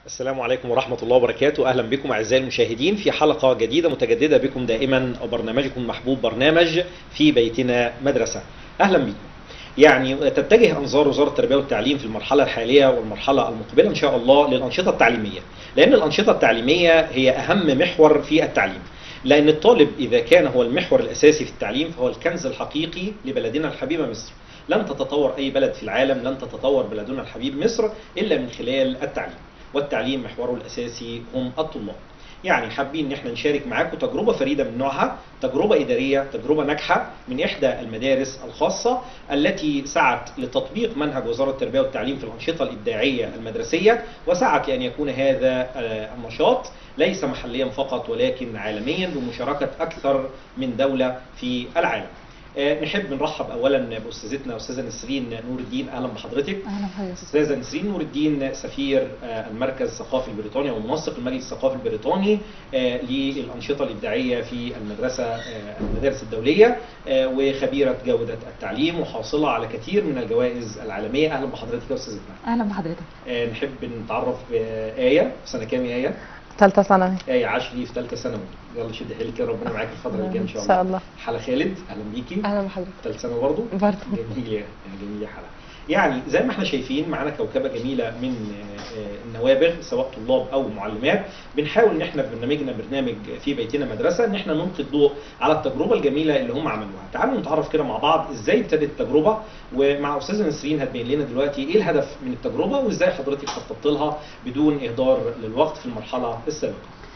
السلام عليكم ورحمة الله وبركاته أهلا بكم أعزائي المشاهدين في حلقة جديدة متجددة بكم دائما برنامجكم المحبوب برنامج في بيتنا مدرسة أهلا بكم يعني تتجه أنظار وزارة التربية والتعليم في المرحلة الحالية والمرحلة المقبلة إن شاء الله للأنشطة التعليمية لأن الأنشطة التعليمية هي أهم محور في التعليم لأن الطالب إذا كان هو المحور الأساسي في التعليم فهو الكنز الحقيقي لبلدنا الحبيبة مصر لن تتطور أي بلد في العالم لن تتطور بلدنا الحبيب مصر إلا من خلال التعليم والتعليم محوره الأساسي هم الطلاب يعني حابين ان احنا نشارك معاكم تجربه فريده من نوعها، تجربه اداريه، تجربه ناجحه من احدى المدارس الخاصه التي سعت لتطبيق منهج وزاره التربيه والتعليم في الانشطه الابداعيه المدرسيه، وسعت لان يكون هذا النشاط ليس محليا فقط ولكن عالميا بمشاركه اكثر من دوله في العالم. نحب نرحب اولا باستاذتنا استاذه نسرين نور الدين اهلا بحضرتك اهلا بحضرتك استاذه نسرين نور الدين سفير المركز الثقافي البريطاني ومنسق المجلس الثقافي البريطاني للانشطه الابداعيه في المدرسه المدارس الدوليه وخبيره جوده التعليم وحاصله على كثير من الجوائز العالميه اهلا بحضرتك يا استاذتنا اهلا بحضرتك نحب نتعرف بايه في سنه كام يا ايه ثالثه ثانوي ايه عشري في ثالثه ثانوي يلا شد حيلك كده ربنا معاك الفتره الجايه ان شاء الله ان شاء الله حلا خالد اهلا بيكي اهلا بحضرتك ثالثه ثانوي برضه برضه جميل يا جميل يا حلا يعني زي ما احنا شايفين معانا كوكبه جميله من النوابغ سواء طلاب او معلمات بنحاول ان احنا في برنامجنا برنامج في بيتنا مدرسه ان احنا نلقي الضوء على التجربه الجميله اللي هم عملوها تعالوا نتعرف كده مع بعض ازاي ابتدت التجربه ومع استاذه نسرين هتبين لنا دلوقتي ايه الهدف من التجربه وازاي حضرتك خططت لها بدون اهدار للوقت في المرحله السابقه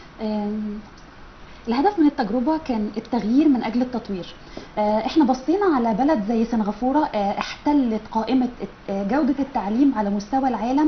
الهدف من التجربه كان التغيير من اجل التطوير احنا بصينا على بلد زي سنغافوره احتلت قائمه جوده التعليم على مستوى العالم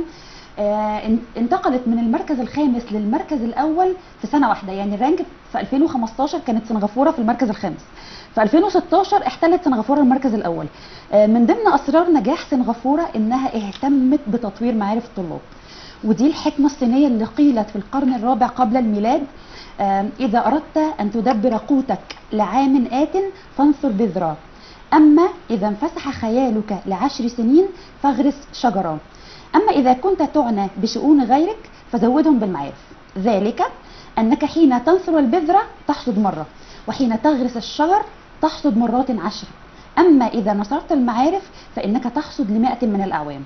انتقلت من المركز الخامس للمركز الاول في سنه واحده يعني الرانك في 2015 كانت سنغافوره في المركز الخامس في 2016 احتلت سنغافوره المركز الاول من ضمن اسرار نجاح سنغافوره انها اهتمت بتطوير معارف الطلاب ودي الحكمه الصينيه اللي قيلت في القرن الرابع قبل الميلاد إذا أردت أن تدبر قوتك لعام آت فانثر بذرة أما إذا انفسح خيالك لعشر سنين فاغرس شجرة أما إذا كنت تعنى بشؤون غيرك فزودهم بالمعارف ذلك أنك حين تنثر البذرة تحصد مرة وحين تغرس الشجر تحصد مرات عشر أما إذا نصرت المعارف فإنك تحصد لمائة من الأعوام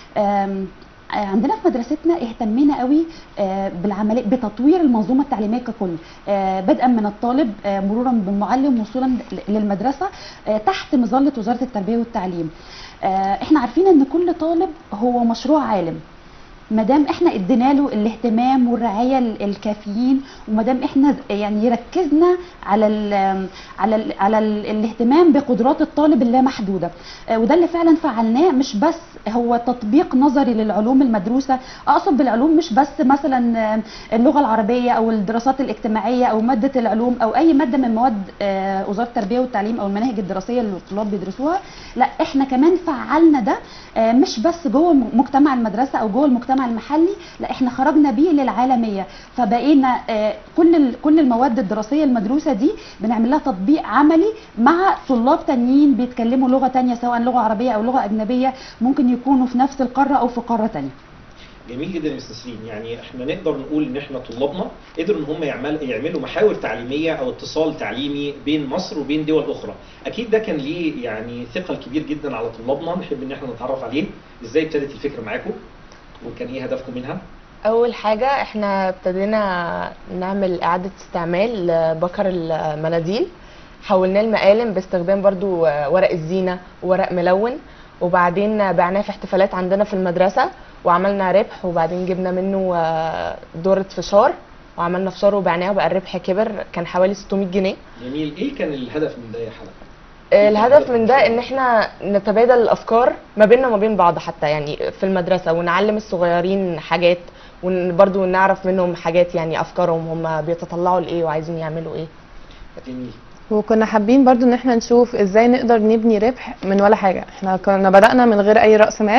عندنا في مدرستنا اهتمينا قوي بالعمليه بتطوير المنظومه التعليميه ككل بدءا من الطالب مرورا بالمعلم وصولا للمدرسه تحت مظله وزاره التربيه والتعليم احنا عارفين ان كل طالب هو مشروع عالم ما دام احنا ادينا له الاهتمام والرعايه الكافيين وما دام احنا يعني ركزنا على ال على ال على ال الاهتمام بقدرات الطالب اللامحدوده وده اللي فعلا فعلناه مش بس هو تطبيق نظري للعلوم المدروسه اقصد بالعلوم مش بس مثلا اللغه العربيه او الدراسات الاجتماعيه او ماده العلوم او اي ماده من مواد وزاره التربيه والتعليم او المناهج الدراسيه اللي الطلاب بيدرسوها لا احنا كمان فعلنا ده مش بس جوه مجتمع المدرسه او جوه المجتمع المحلي لا احنا خرجنا بيه للعالميه فبقينا كل كل المواد الدراسيه المدروسه دي بنعمل لها تطبيق عملي مع طلاب تانيين بيتكلموا لغه تانية سواء لغه عربيه او لغه اجنبيه ممكن يكونوا في نفس القاره او في قاره تانية جميل جدا يا استاذ سليم يعني احنا نقدر نقول ان احنا طلابنا قدروا ان هم يعمل يعملوا محاور تعليميه او اتصال تعليمي بين مصر وبين دول اخرى اكيد ده كان ليه يعني ثقل كبير جدا على طلابنا نحب ان احنا نتعرف عليه ازاي ابتدت الفكره معاكم وكان ايه هدفكم منها اول حاجه احنا ابتدينا نعمل اعاده استعمال بكر المناديل حولناه لمقالم باستخدام برضو ورق الزينه وورق ملون وبعدين بعناه في احتفالات عندنا في المدرسه وعملنا ربح وبعدين جبنا منه دورة فشار وعملنا فشار وبعناه وبقى الربح كبر كان حوالي 600 جنيه جميل ايه كان الهدف من ده يا حلا الهدف من ده ان احنا نتبادل الافكار ما بيننا وما بين بعض حتى يعني في المدرسه ونعلم الصغيرين حاجات وبرضه نعرف منهم حاجات يعني افكارهم هم بيتطلعوا لايه وعايزين يعملوا ايه جميل وكنا حابين برضو ان احنا نشوف ازاي نقدر نبني ربح من ولا حاجه احنا كنا بدانا من غير اي راس مال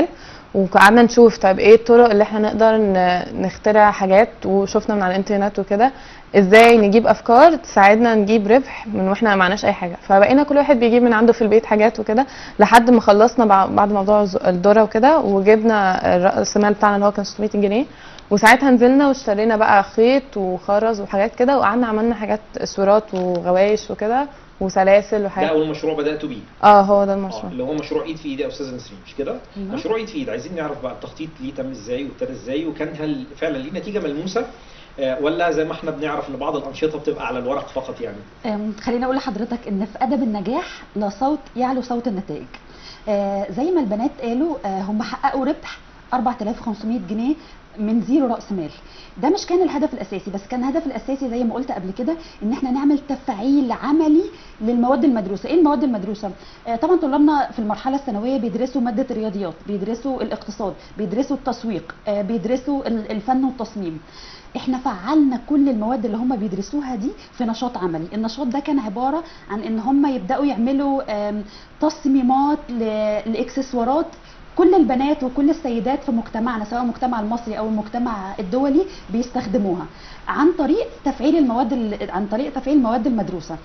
وقعدنا نشوف طيب ايه الطرق اللي احنا نقدر ن- نخترع حاجات وشفنا من على الانترنت وكده ازاي نجيب افكار تساعدنا نجيب ربح من واحنا معناش اي حاجه فبقينا كل واحد بيجيب من عنده في البيت حاجات وكده لحد ما خلصنا بع- بعد موضوع الز- الذره وكده وجبنا راس المال بتاعنا اللي هو كان 600 جنيه وساعتها نزلنا واشترينا بقى خيط وخرز وحاجات كده وقعدنا عملنا حاجات اسورات وغوايش وكده وسلاسل ده وحاجات اول مشروع بداتوا بيه اه هو ده اه المشروع اللي هو مشروع ايد في ايد يا استاذه نسرين مش كده؟ أيوة. مشروع ايد في ايد عايزين نعرف بقى التخطيط ليه تم ازاي وابتدى ازاي وكان هل فعلا ليه نتيجه ملموسه آه، ولا زي ما احنا بنعرف ان بعض الانشطه بتبقى على الورق فقط يعني أم، خليني اقول لحضرتك ان في ادب النجاح لا صوت يعلو صوت النتائج آه، زي ما البنات قالوا آه، هم حققوا ربح 4500 جنيه من زيرو راس مال ده مش كان الهدف الاساسي بس كان الهدف الاساسي زي ما قلت قبل كده ان احنا نعمل تفعيل عملي للمواد المدروسه ايه المواد المدروسه آه، طبعا طلابنا في المرحله الثانويه بيدرسوا ماده الرياضيات بيدرسوا الاقتصاد بيدرسوا التسويق آه، بيدرسوا ال- الفن والتصميم احنا فعلنا كل المواد اللي هم بيدرسوها دي في نشاط عملي النشاط ده كان عباره عن ان هم يبداوا يعملوا آم، تصميمات ل- لاكسسوارات كل البنات وكل السيدات في مجتمعنا سواء المجتمع المصري او المجتمع الدولي بيستخدموها عن طريق تفعيل المواد ال- عن طريق تفعيل المواد المدروسه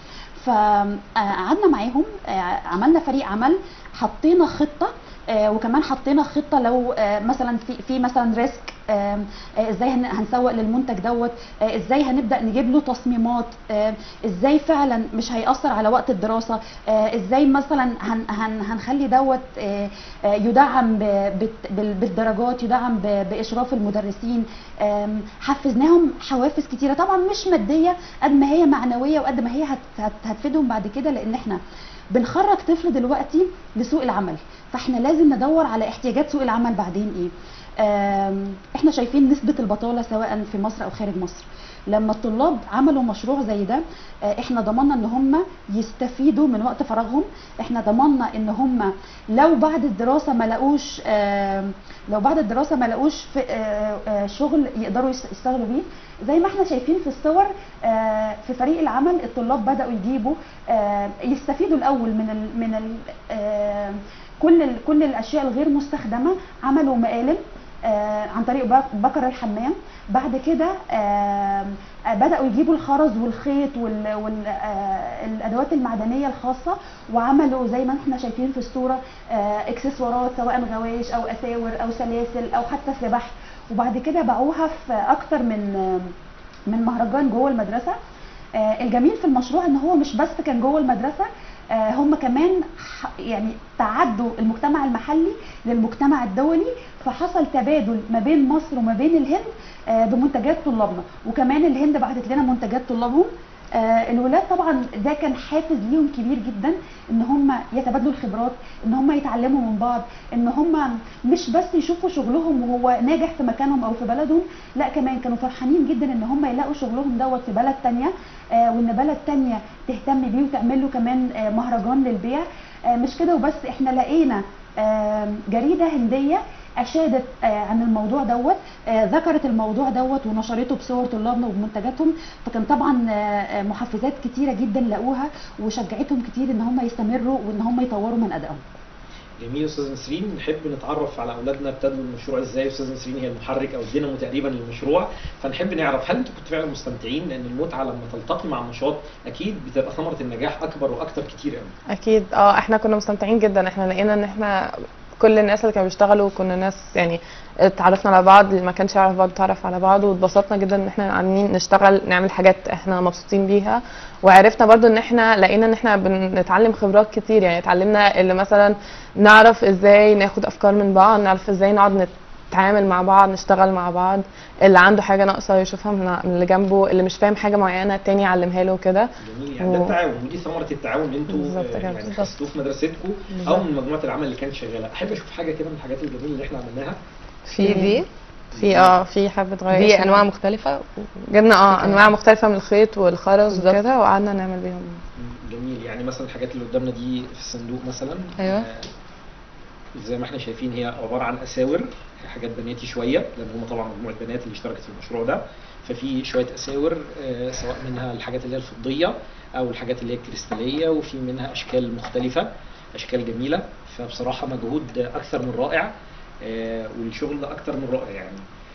فقعدنا معاهم آه، عملنا فريق عمل حطينا خطه آه، وكمان حطينا خطه لو آه، مثلا في في مثلا ريسك آم، آه، ازاي هن- هنسوق للمنتج دوت آه، ازاي هنبدا نجيب له تصميمات آه، ازاي فعلا مش هيأثر على وقت الدراسه آه، ازاي مثلا هن هن هنخلي دوت آه، آه، يدعم ب- بت- بال- بالدرجات يدعم ب- باشراف المدرسين آم، حفزناهم حوافز كتيره طبعا مش ماديه قد ما هي معنويه وقد ما هي هت- هت- هتفيدهم بعد كده لان احنا بنخرج طفل دلوقتي لسوق العمل فاحنا لازم ندور على احتياجات سوق العمل بعدين ايه آم، احنا شايفين نسبة البطالة سواء في مصر او خارج مصر لما الطلاب عملوا مشروع زي ده آه، احنا ضمننا ان هم يستفيدوا من وقت فراغهم احنا ضمننا ان هم لو بعد الدراسة ما لقوش آم، لو بعد الدراسة ما لقوش في آه، آه، شغل يقدروا يس- يشتغلوا بيه زي ما احنا شايفين في الصور آه، في فريق العمل الطلاب بدأوا يجيبوا آه، يستفيدوا الاول من ال من ال آه، كل ال كل الاشياء الغير مستخدمه عملوا مقالب آه، عن طريق بك- بكر الحمام بعد كده آه، آه، بداوا يجيبوا الخرز والخيط والادوات المعدنيه الخاصه وعملوا زي ما احنا شايفين في الصوره آه، اكسسوارات سواء غوايش او اساور او سلاسل او حتى سباح وبعد كده باعوها في اكتر من آه، من مهرجان جوه المدرسه آه، الجميل في المشروع ان هو مش بس كان جوه المدرسه آه، هم كمان ح- يعني تعدوا المجتمع المحلي للمجتمع الدولي فحصل تبادل ما بين مصر وما بين الهند آه، بمنتجات طلابنا وكمان الهند بعتت لنا منتجات طلابهم آه، الولاد طبعا ده كان حافز ليهم كبير جدا ان هم يتبادلوا الخبرات ان هم يتعلموا من بعض ان هم مش بس يشوفوا شغلهم وهو ناجح في مكانهم او في بلدهم لا كمان كانوا فرحانين جدا ان هم يلاقوا شغلهم دوت في بلد تانية آه، وان بلد تانية تهتم بيه وتعمل له كمان آه، مهرجان للبيع آه، مش كده وبس احنا لقينا آه، جريدة هندية اشادت آه، عن الموضوع دوت آه، ذكرت الموضوع دوت ونشرته بصور طلابنا وبمنتجاتهم فكان طبعا آه، آه، محفزات كتيره جدا لقوها وشجعتهم كتير ان هم يستمروا وان هم يطوروا من ادائهم جميل استاذ نسرين نحب نتعرف على اولادنا ابتدوا المشروع ازاي استاذ نسرين هي المحرك او الدينامو تقريبا للمشروع فنحب نعرف هل انتوا كنتوا فعلا مستمتعين لان المتعه لما تلتقي مع النشاط اكيد بتبقى ثمره النجاح اكبر واكتر كتير قوي اكيد اه احنا كنا مستمتعين جدا احنا لقينا ان احنا كل الناس اللي كانوا بيشتغلوا كنا ناس يعني اتعرفنا على بعض اللي ما كانش يعرف بعض اتعرف على بعض واتبسطنا جدا ان احنا عاملين نشتغل نعمل حاجات احنا مبسوطين بيها وعرفنا برضو ان احنا لقينا ان احنا بنتعلم خبرات كتير يعني اتعلمنا اللي مثلا نعرف ازاي ناخد افكار من بعض نعرف ازاي نقعد نتعامل مع بعض نشتغل مع بعض اللي عنده حاجه ناقصه يشوفها من من اللي جنبه اللي مش فاهم حاجه معينه التاني يعلمها له كده جميل يعني ده و- التعاون ودي ثمره التعاون اللي انتوا بالظبط آه، كده، يعني بالظبط. حسيتوه في مدرستكم او بالظبط. من مجموعه العمل اللي كانت شغاله احب اشوف حاجه كده من الحاجات الجميله اللي احنا عملناها في دي في اه في حبه غير دي انواع مختلفه جبنا اه انواع مختلفه من الخيط والخرز بالظبط. وكده وقعدنا نعمل بيهم جميل يعني مثلا الحاجات اللي قدامنا دي في الصندوق مثلا أيوة. آه، زي ما احنا شايفين هي عباره عن اساور هي حاجات بناتي شويه لان هم طبعا مجموعه بنات اللي اشتركت في المشروع ده ففي شويه اساور آه، سواء منها الحاجات اللي هي الفضيه او الحاجات اللي هي الكريستاليه وفي منها اشكال مختلفه اشكال جميله فبصراحه مجهود اكثر من رائع آه، والشغل ده اكتر من رائع يعني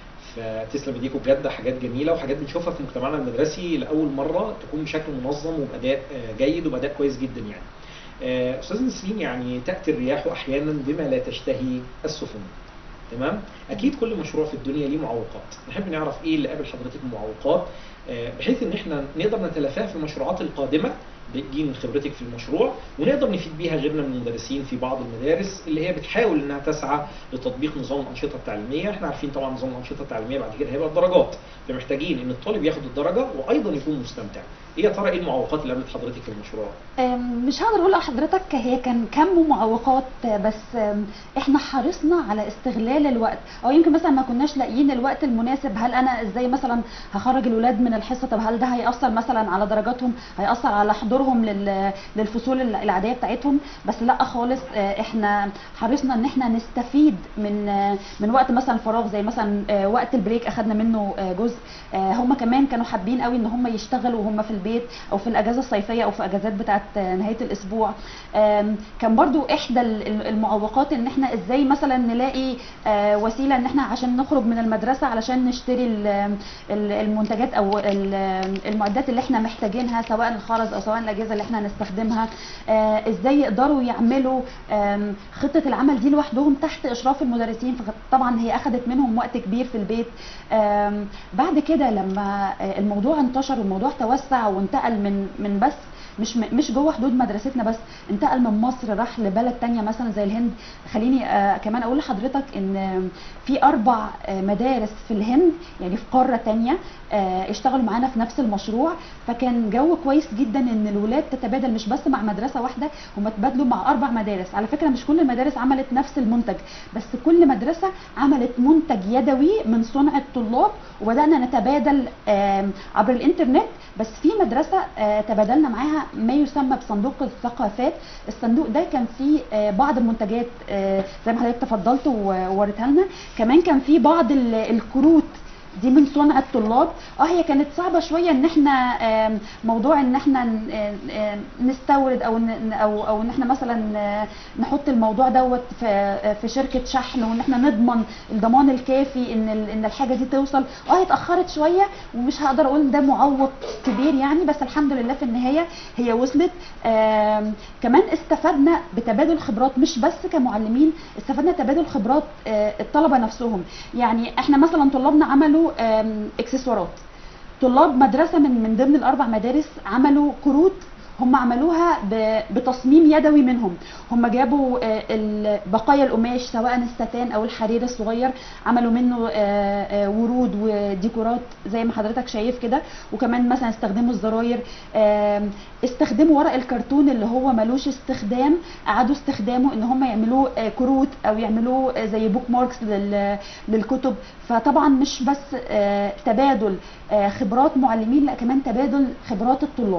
فتسلم ايديكم بجد حاجات جميله وحاجات بنشوفها في مجتمعنا المدرسي لاول مره تكون بشكل منظم وباداء آه، جيد وباداء كويس جدا يعني. آه، استاذ نسرين يعني تاتي الرياح احيانا بما لا تشتهي السفن. تمام؟ اكيد كل مشروع في الدنيا ليه معوقات، نحب نعرف ايه اللي قابل حضرتك من معوقات آه، بحيث ان احنا نقدر نتلافاها في المشروعات القادمه دي من خبرتك في المشروع ونقدر نفيد بيها غيرنا من المدرسين في بعض المدارس اللي هي بتحاول انها تسعى لتطبيق نظام الانشطه التعليميه، احنا عارفين طبعا نظام الانشطه التعليميه بعد كده هيبقى الدرجات، فمحتاجين ان الطالب ياخد الدرجه وايضا يكون مستمتع. ايه يا ترى ايه المعوقات اللي قابلت حضرتك في المشروع؟ أم، مش هقدر اقول لحضرتك هي كان كم معوقات بس أم، احنا حرصنا على استغلال الوقت او يمكن مثلا ما كناش لاقيين الوقت المناسب هل انا ازاي مثلا هخرج الولاد من الحصه طب هل ده هياثر مثلا على درجاتهم هياثر على حضورهم لل- للفصول العاديه بتاعتهم بس لا خالص آه، احنا حرصنا ان احنا نستفيد من آه، من وقت مثلا فراغ زي مثلا آه، وقت البريك اخدنا منه آه، جزء آه، هم كمان كانوا حابين قوي ان هم يشتغلوا وهم في البيت او في الاجازه الصيفيه او في اجازات بتاعت آه، نهايه الاسبوع آم، كان برضو احدى ال- ال- المعوقات ان احنا ازاي مثلا نلاقي آه، وسيله ان احنا عشان نخرج من المدرسه علشان نشتري ال- ال- المنتجات او ال- المعدات اللي احنا محتاجينها سواء الخرز او سواء الاجهزه اللي احنا هنستخدمها آه، ازاي يقدروا يعملوا آم، خطه العمل دي لوحدهم تحت اشراف المدرسين فطبعا هي اخذت منهم وقت كبير في البيت آم، بعد كده لما آه، الموضوع انتشر والموضوع توسع وانتقل من من بس مش م- مش جوه حدود مدرستنا بس انتقل من مصر راح لبلد تانية مثلا زي الهند خليني آه كمان اقول لحضرتك ان آه، في اربع آه مدارس في الهند يعني في قاره تانية آه اشتغلوا معانا في نفس المشروع فكان جو كويس جدا ان الولاد تتبادل مش بس مع مدرسه واحده هم تبادلوا مع اربع مدارس على فكره مش كل المدارس عملت نفس المنتج بس كل مدرسه عملت منتج يدوي من صنع الطلاب وبدانا نتبادل آم، عبر الانترنت بس في مدرسه آه، تبادلنا معاها ما يسمى بصندوق الثقافات الصندوق ده كان فيه آه، بعض المنتجات آه، زي ما حضرتك تفضلت ووريتها لنا كمان كان فيه بعض ال- الكروت دي من صنع الطلاب اه هي كانت صعبه شويه ان احنا آم، موضوع ان احنا ن- آم، نستورد او ن- او او ان احنا مثلا آه، نحط الموضوع دوت في آه، في شركه شحن وان احنا نضمن الضمان الكافي ان ال- ان الحاجه دي توصل اه هي اتاخرت شويه ومش هقدر اقول إن ده معوق كبير يعني بس الحمد لله في النهايه هي وصلت آم، كمان استفدنا بتبادل خبرات مش بس كمعلمين استفدنا تبادل خبرات آه، الطلبه نفسهم يعني احنا مثلا طلابنا عملوا آم، اكسسوارات طلاب مدرسه من من ضمن الاربع مدارس عملوا كروت هم عملوها ب- بتصميم يدوي منهم هم جابوا آه، ال- بقايا القماش سواء الستان او الحرير الصغير عملوا منه آه، آه، ورود وديكورات زي ما حضرتك شايف كده وكمان مثلا استخدموا الزراير آم، استخدموا ورق الكرتون اللي هو ملوش استخدام اعادوا استخدامه ان هم يعملوه آه، كروت او يعملوه آه، زي بوك ماركس لل- للكتب فطبعا مش بس آه، تبادل آه، خبرات معلمين لا كمان تبادل خبرات الطلاب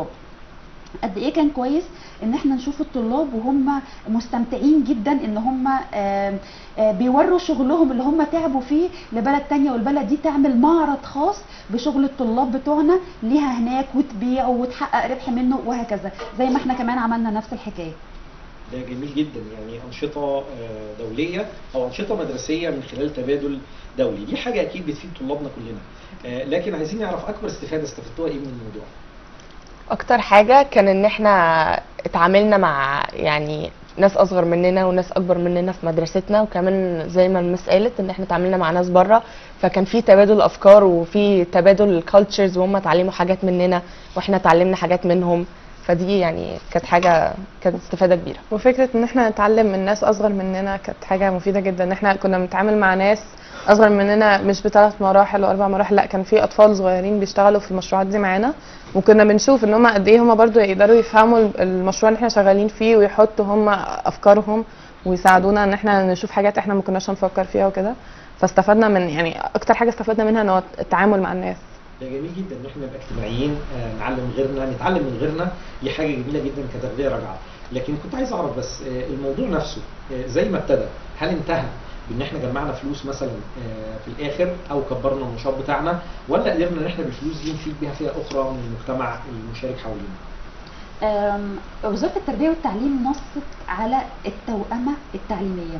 قد ايه كان كويس ان احنا نشوف الطلاب وهم مستمتعين جدا ان هم آم، آه، بيوروا شغلهم اللي هم تعبوا فيه لبلد تانية والبلد دي تعمل معرض خاص بشغل الطلاب بتوعنا ليها هناك وتبيع وتحقق ربح منه وهكذا زي ما احنا كمان عملنا نفس الحكايه ده جميل جدا يعني انشطه آه، دوليه او انشطه مدرسيه من خلال تبادل دولي دي حاجه اكيد بتفيد طلابنا كلنا آه، لكن عايزين نعرف اكبر استفاده استفدتوها ايه من الموضوع اكتر حاجه كان ان احنا اتعاملنا مع يعني ناس اصغر مننا وناس اكبر مننا في مدرستنا وكمان زي ما المس قالت ان احنا اتعاملنا مع ناس بره فكان في تبادل افكار وفي تبادل كالتشرز وهم اتعلموا حاجات مننا واحنا اتعلمنا حاجات منهم فدي يعني كانت حاجه كانت استفاده كبيره وفكره ان احنا نتعلم من ناس اصغر مننا كانت حاجه مفيده جدا ان احنا كنا بنتعامل مع ناس اصغر مننا مش بثلاث مراحل واربع مراحل لا كان في اطفال صغيرين بيشتغلوا في المشروعات دي معانا وكنا بنشوف ان هم قد ايه هم برضو يقدروا يفهموا المشروع اللي احنا شغالين فيه ويحطوا هم افكارهم ويساعدونا ان احنا نشوف حاجات احنا ما كناش هنفكر فيها وكده فاستفدنا من يعني اكتر حاجه استفدنا منها ان هو التعامل مع الناس ده جميل جدا ان احنا نبقى اجتماعيين آه، نعلم غيرنا نتعلم من غيرنا دي حاجه جميله جدا كتغذيه راجعه لكن كنت عايز اعرف بس آه، الموضوع نفسه آه، زي ما ابتدى هل انتهى بان احنا جمعنا فلوس مثلا آه، في الاخر او كبرنا النشاط بتاعنا ولا قدرنا ان احنا بالفلوس دي نفيد بيها فئه اخرى من المجتمع المشارك حوالينا أم، وزارة التربية والتعليم نصت على التوأمة التعليمية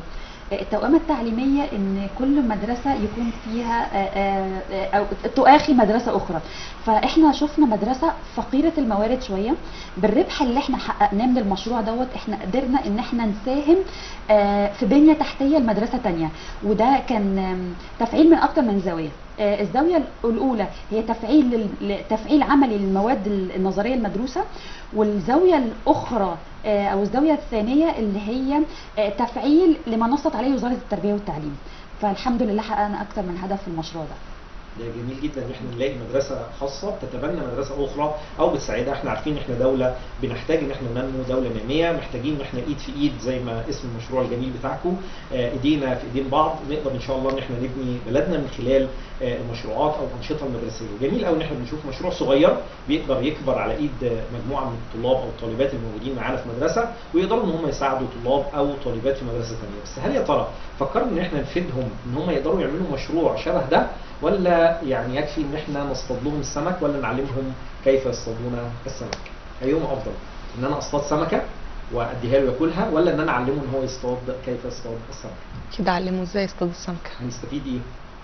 التوأمة التعليمية ان كل مدرسة يكون فيها آه، آه، آه، او تؤاخي مدرسة اخرى فاحنا شفنا مدرسة فقيرة الموارد شوية بالربح اللي احنا حققناه من المشروع دوت احنا قدرنا ان احنا نساهم آه، في بنية تحتية لمدرسة تانية وده كان آم، تفعيل من اكتر من زاوية آه، الزاوية الأولى هي تفعيل لل- ل- تفعيل عملي للمواد النظرية المدروسة والزاوية الأخرى آه، أو الزاوية الثانية اللي هي آه، تفعيل لما نصت عليه وزارة التربية والتعليم فالحمد لله حققنا أكتر من هدف في المشروع ده ده جميل جدا ان احنا نلاقي مدرسه خاصه بتتبنى مدرسه اخرى او بتساعدها احنا عارفين ان احنا دوله بنحتاج ان احنا ننمو دوله ناميه محتاجين ان احنا ايد في ايد زي ما اسم المشروع الجميل بتاعكم آه، ايدينا في ايدين بعض نقدر ان شاء الله ان احنا نبني بلدنا من خلال آه، المشروعات او الانشطه المدرسيه جميل قوي ان احنا بنشوف مشروع صغير بيقدر يكبر على ايد آه، مجموعه من الطلاب او الطالبات الموجودين معانا في مدرسه ويقدروا ان هم يساعدوا طلاب او طالبات في مدرسه ثانيه بس هل يا ترى فكرنا ان احنا نفيدهم ان هم يقدروا يعملوا مشروع شبه ده ولا يعني يكفي ان احنا نصطاد لهم السمك ولا نعلمهم كيف يصطادون السمك ايهما افضل ان انا اصطاد سمكه واديها له ياكلها ولا ان انا اعلمه ان هو يصطاد كيف يصطاد السمك كده علمه ازاي يصطاد السمكه هنستفيد ايه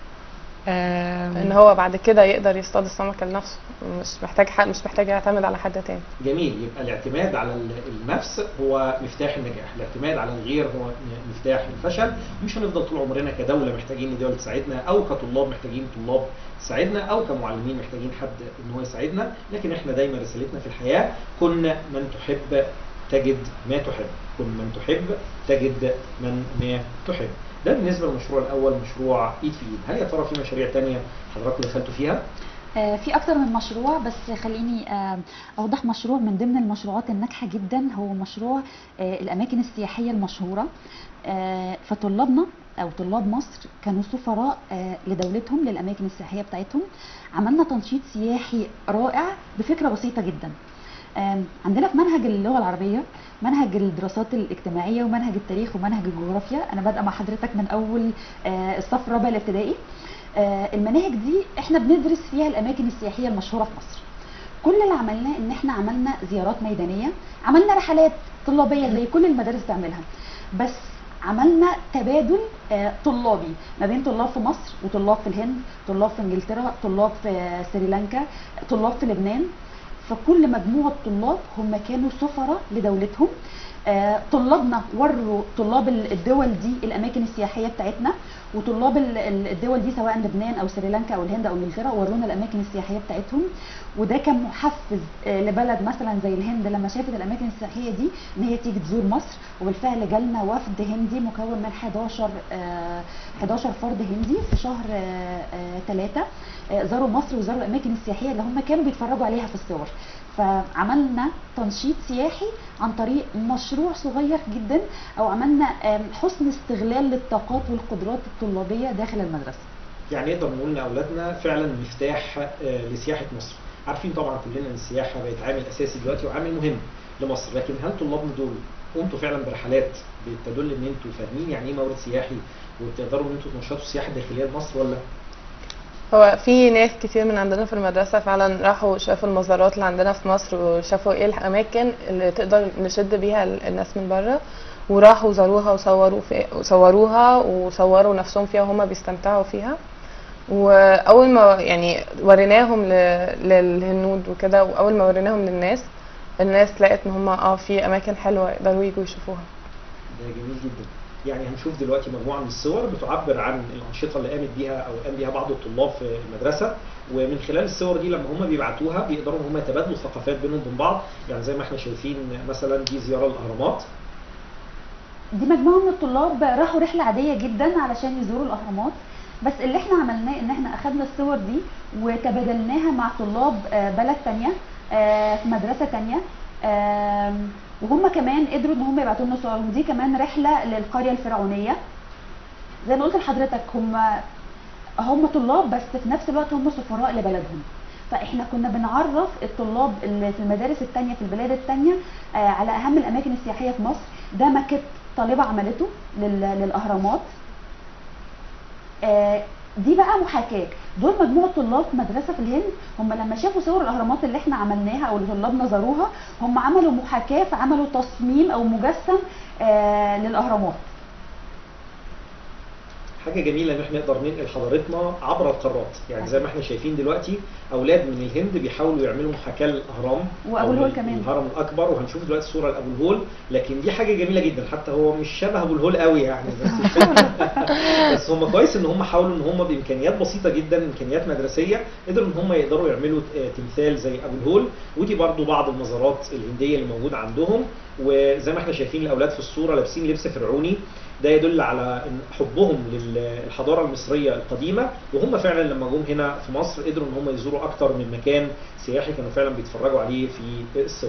آم، ان هو بعد كده يقدر يصطاد السمكه لنفسه مش محتاج حد مش محتاج يعتمد على حد تاني جميل يبقى الاعتماد على ال- النفس هو مفتاح النجاح الاعتماد على الغير هو مفتاح الفشل مش هنفضل طول عمرنا كدولة محتاجين ان دولة تساعدنا او كطلاب محتاجين طلاب تساعدنا او كمعلمين محتاجين حد ان هو يساعدنا لكن احنا دايما رسالتنا في الحياة كن من تحب تجد ما تحب كن من تحب تجد من ما تحب ده بالنسبة للمشروع الأول مشروع إيد في إيد هل يا ترى في مشاريع تانية حضراتكم دخلتوا فيها؟ آه، في اكتر من مشروع بس خليني آه، اوضح مشروع من ضمن المشروعات الناجحه جدا هو مشروع آه، الاماكن السياحيه المشهوره آه، فطلابنا او طلاب مصر كانوا سفراء آه، لدولتهم للاماكن السياحيه بتاعتهم عملنا تنشيط سياحي رائع بفكره بسيطه جدا آم، عندنا في منهج اللغه العربيه منهج الدراسات الاجتماعيه ومنهج التاريخ ومنهج الجغرافيا انا بادئه مع حضرتك من اول آه، الصف الرابع الابتدائي آه، المناهج دي احنا بندرس فيها الاماكن السياحيه المشهوره في مصر كل اللي عملناه ان احنا عملنا زيارات ميدانيه عملنا رحلات طلابيه زي كل المدارس بتعملها بس عملنا تبادل آه، طلابي ما بين طلاب في مصر وطلاب في الهند طلاب في انجلترا طلاب في سريلانكا طلاب في لبنان فكل مجموعه طلاب هم كانوا سفراء لدولتهم آه، طلابنا وروا طلاب ال- الدول دي الاماكن السياحيه بتاعتنا وطلاب ال- ال- الدول دي سواء لبنان او سريلانكا او الهند او انجلترا ورونا الاماكن السياحيه بتاعتهم وده كان محفز آه، لبلد مثلا زي الهند لما شافت الاماكن السياحيه دي ان هي تيجي تزور مصر وبالفعل جالنا وفد هندي مكون من 11 آه، 11 فرد هندي في شهر 3 زاروا مصر وزاروا الاماكن السياحيه اللي هم كانوا بيتفرجوا عليها في الصور فعملنا تنشيط سياحي عن طريق مشروع صغير جدا او عملنا آم، حسن استغلال للطاقات والقدرات الطلابيه داخل المدرسه يعني نقدر نقول ان اولادنا فعلا مفتاح آه، لسياحه مصر عارفين طبعا كلنا ان السياحه بقت عامل اساسي دلوقتي وعامل مهم لمصر لكن هل طلابنا دول قمتوا فعلا برحلات بتدل ان انتوا فاهمين يعني ايه مورد سياحي وتقدروا ان انتوا تنشطوا السياحه الداخليه لمصر ولا هو في ناس كتير من عندنا في المدرسة فعلا راحوا شافوا المزارات اللي عندنا في مصر وشافوا ايه الأماكن اللي تقدر نشد بيها ال- الناس من بره وراحوا زاروها وصوروا في وصوروها وصوروا نفسهم فيها وهما بيستمتعوا فيها وأول ما يعني وريناهم ل- للهنود وكده وأول ما وريناهم للناس الناس لقت ان هما اه في أماكن حلوة يقدروا يجوا يشوفوها ده جميل جدا يعني هنشوف دلوقتي مجموعه من الصور بتعبر عن الانشطه اللي قامت بيها او قام بيها بعض الطلاب في المدرسه ومن خلال الصور دي لما هم بيبعتوها بيقدروا ان هم يتبادلوا ثقافات بينهم وبين بعض يعني زي ما احنا شايفين مثلا دي زياره الاهرامات دي مجموعه من الطلاب راحوا رحله عاديه جدا علشان يزوروا الاهرامات بس اللي احنا عملناه ان احنا اخدنا الصور دي وتبادلناها مع طلاب آه، بلد تانية آه، في مدرسه تانية آم، وهم كمان قدروا ان هم يبعتوا لنا صورهم دي كمان رحله للقريه الفرعونيه زي ما قلت لحضرتك هم هم طلاب بس في نفس الوقت هم سفراء لبلدهم فاحنا كنا بنعرف الطلاب اللي في المدارس التانية في البلاد التانية آه، على اهم الاماكن السياحيه في مصر ده ماكيت طالبه عملته لل- للاهرامات آه، دي بقى محاكاه دول مجموعه طلاب في مدرسه في الهند هم لما شافوا صور الاهرامات اللي احنا عملناها او اللي طلابنا زاروها هم عملوا محاكاه فعملوا تصميم او مجسم آه، للاهرامات حاجه جميله ان احنا نقدر ننقل حضارتنا عبر القارات يعني زي ما احنا شايفين دلوقتي اولاد من الهند بيحاولوا يعملوا محاكاه الاهرام وأبو أو الهول كمان. الهرم الاكبر وهنشوف دلوقتي صوره لابو الهول لكن دي حاجه جميله جدا حتى هو مش شبه ابو الهول قوي يعني بس بس هم كويس ان هم حاولوا ان هم بامكانيات بسيطه جدا امكانيات مدرسيه قدروا ان هم يقدروا يعملوا آه، تمثال زي ابو الهول ودي برضو بعض المزارات الهنديه اللي موجوده عندهم وزي ما احنا شايفين الاولاد في الصوره لابسين لبس فرعوني ده يدل على إن حبهم للحضاره المصريه القديمه وهم فعلا لما جم هنا في مصر قدروا ان هم يزوروا اكتر من مكان سياحي كانوا فعلا بيتفرجوا عليه في الصور